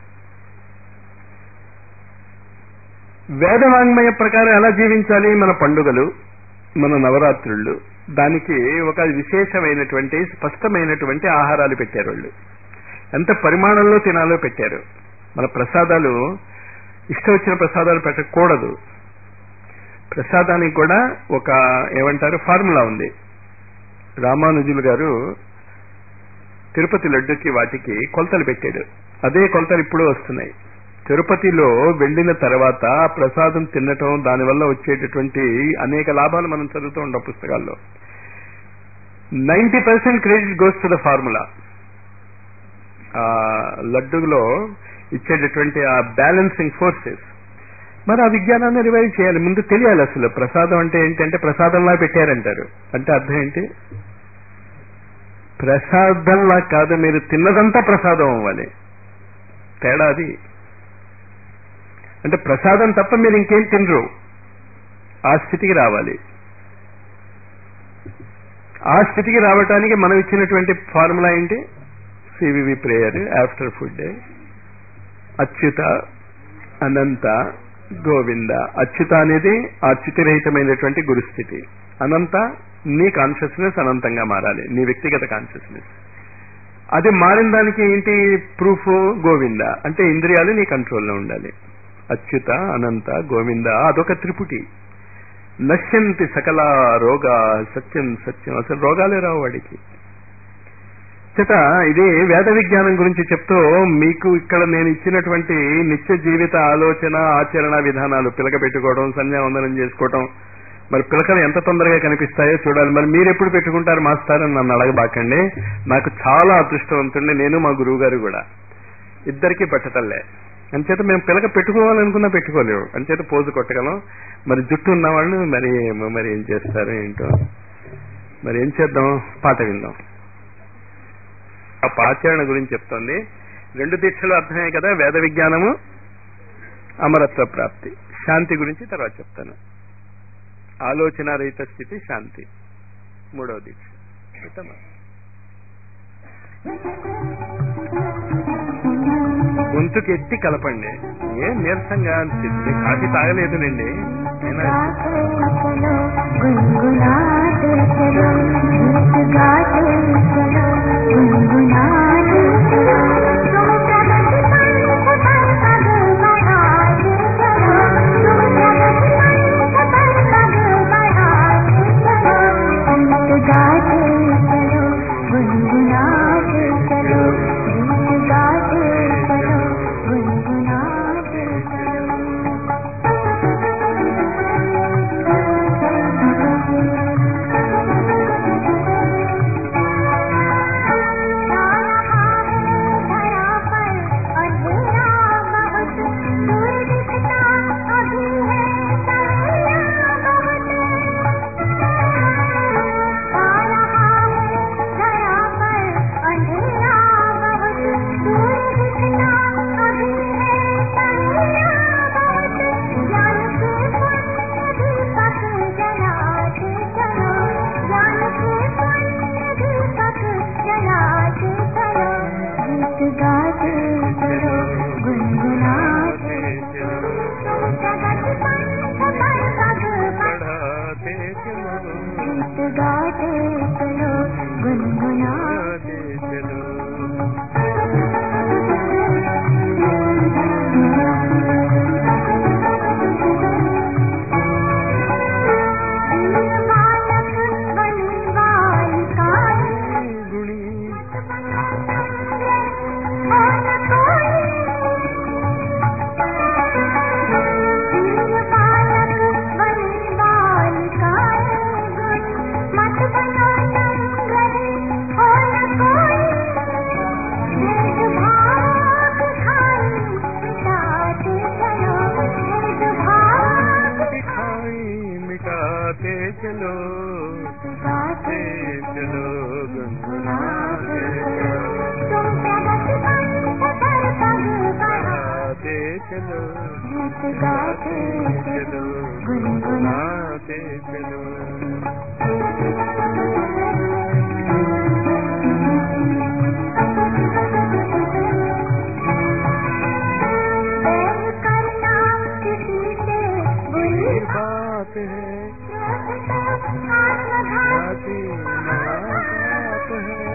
వేదవాంగ్మయ ప్రకారం ఎలా జీవించాలి మన పండుగలు మన నవరాత్రుళ్ళు దానికి ఒక విశేషమైనటువంటి స్పష్టమైనటువంటి ఆహారాలు పెట్టారు వాళ్ళు ఎంత పరిమాణంలో తినాలో పెట్టారు మన ప్రసాదాలు ఇష్టం వచ్చిన ప్రసాదాలు పెట్టకూడదు ప్రసాదానికి కూడా ఒక ఏమంటారు ఫార్ములా ఉంది రామానుజులు గారు తిరుపతి లడ్డుకి వాటికి కొలతలు పెట్టాడు అదే కొలతలు ఇప్పుడు వస్తున్నాయి తిరుపతిలో వెళ్ళిన తర్వాత ప్రసాదం తినటం దానివల్ల వచ్చేటటువంటి అనేక లాభాలు మనం చదువుతూ ఉంటాం పుస్తకాల్లో ninety percent credit goes to the formula లడ్డులో ఇచ్చేటటువంటి ఆ బ్యాలెన్సింగ్ ఫోర్సెస్ మరి ఆ విజ్ఞానాన్ని రివైవ్ చేయాలి ముందు తెలియాలి అసలు ప్రసాదం అంటే ఏంటంటే ప్రసాదంలా పెట్టారంటారు అంటే అర్థం ఏంటి ప్రసాదంలా కాదు మీరు తిన్నదంతా ప్రసాదం అవ్వాలి తేడా అది అంటే ప్రసాదం తప్ప మీరు ఇంకేం తినరు ఆ స్థితికి రావాలి ఆ స్థితికి రావటానికి మనం ఇచ్చినటువంటి ఫార్ములా ఏంటి CVV prayer after food Achyuta Ananta Govinda Achyuta అనేది అచ్యుతిరహితమైనటువంటి గురుస్థితి అనంత నీ కాన్షియస్నెస్ అనంతంగా మారాలి నీ వ్యక్తిగత కాన్షియస్నెస్ అది మారిన దానికి ఏంటి ప్రూఫ్ గోవింద అంటే ఇంద్రియాలు నీ కంట్రోల్లో ఉండాలి అచ్యుత అనంత గోవింద అదొక త్రిపుటి నశ్యంతి సకల రోగ సత్యం సత్యం అసలు రోగాలే రావు వాడికి చేత ఇది వేద విజ్ఞానం గురించి చెప్తూ మీకు ఇక్కడ నేను ఇచ్చినటువంటి నిత్య జీవిత ఆలోచన ఆచరణ విధానాలు పిలక పెట్టుకోవడం సంధ్యావందనం చేసుకోవడం మరి పిలకలు ఎంత తొందరగా కనిపిస్తాయో చూడాలి మరి మీరు ఎప్పుడు పెట్టుకుంటారు మాస్టర్ అని నన్ను అడగబాకండి నాకు చాలా అదృష్టవంతుండే నేను మా గురువు గారు కూడా ఇద్దరికి పట్టతల్లే అంచేత మేము పిలక పెట్టుకోవాలనుకున్నా పెట్టుకోలేవు అంచేత పోజు కొట్టగలం మరి జుట్టు ఉన్నవాళ్ళు మరి మరి ఏం చేస్తారు ఏంటో మరి ఏం చేద్దాం పాట విందాం ఆ పాచరణ గురించి చెప్తోంది రెండు దీక్షలు అర్థమే కదా వేద విజ్ఞానము అమరత్వ ప్రాప్తి శాంతి గురించి తర్వాత చెప్తాను ఆలోచన రహిత స్థితి శాంతి మూడవ దీక్ష ఉత్తమ గొంతుకు ఎత్తి కలపండి ఏం నీరసంగా అనిపిస్తుంది కాఫీ తాగలేదులేండి అయినా गुनगुनाते चलो गीत गाते चलो गुनगुनाते चलो तुम प्रगति पंथ पर पग बढ़ाते चलो तुम प्रगति पंथ पर पग बढ़ाते चलो गीत गाते चलो गुनगुनाते चलो गीत गाते चलो गुनगुनाते चलो చలో गाते చలో గున్గునాతే చలో तुम प्रगति पंथ पर पग बढ़ा बढ़ाते चलो गीत गाते चलो गुनगुना गुनगुनाते चलो प्रेम करना किसी से बुरी बात है आत्मघात आती मुलाकात है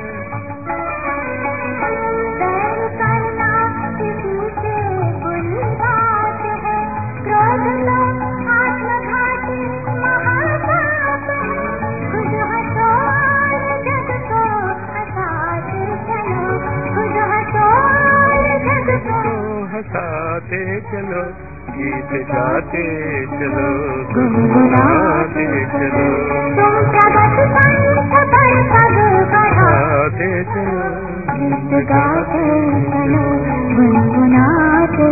प्रेम करना किसी से बुरी बात है क्रोध तो आत्मघाती महापाप है खुद हटो और जग को हटाते चलो खुद हटो और जग को तो हंसाते चलो गीत गाते चलो गुनगुनाते गुनगुनाते चलो तुम प्रगति पंथ पर पग बढ़ा बढ़ाते चलो गीत गाते चलो गुनगुनाते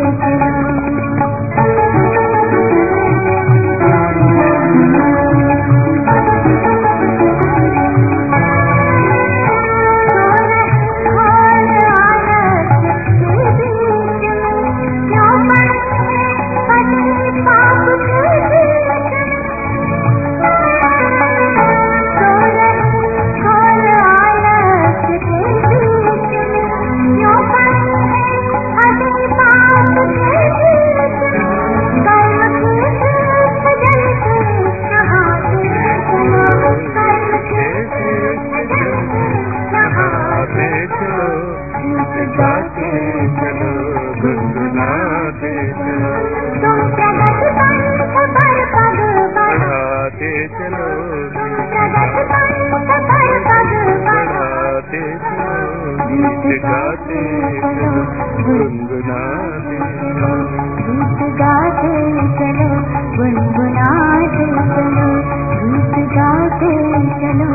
नहाते चलो गीत गाते चलो गुनगुनाते चलो तुम प्रगति पंथ पर पग बढ़ा बढ़ाते चलो तुम प्रगति पंथ पर पग बढ़ा बढ़ाते चलो गीत गाते चलो गुनगुनाते चलो गीत गाते चलो गुनगुनाते चलो गीत गाते चलो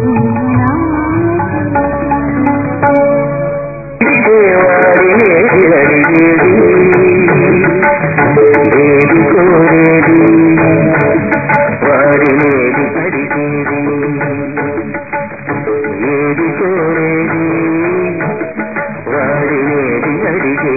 వారిని అడిగేది ఏది కోరేది వారినేది అడిగేది ఏది కోరేది వారినేది అడిగేది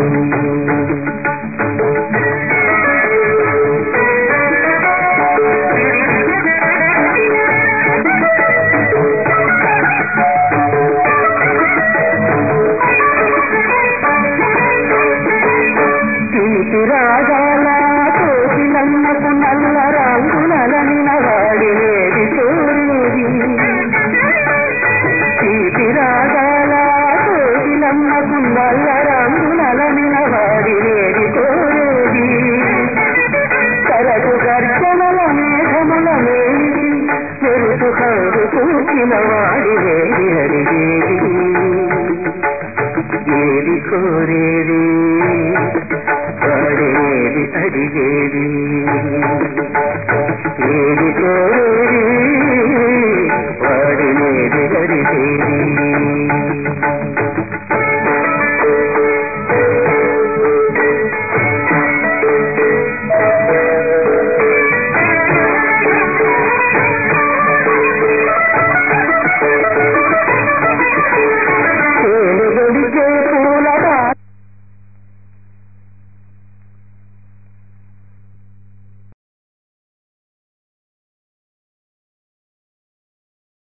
తీపి రాగాల కోకిలమ్మకు నల్ల రంగులనిన వాడినేది కోరేది తీపి రాగాల కోకిలమ్మకు నల్ల రంగులనిన వాడినేది కోరేది కరకు గర్జనల మేఘముల మేలికి మెరుపు కంగు చూచిన వాడినేది అడిగేది ఏది కోరేది వాడేది అడిగేది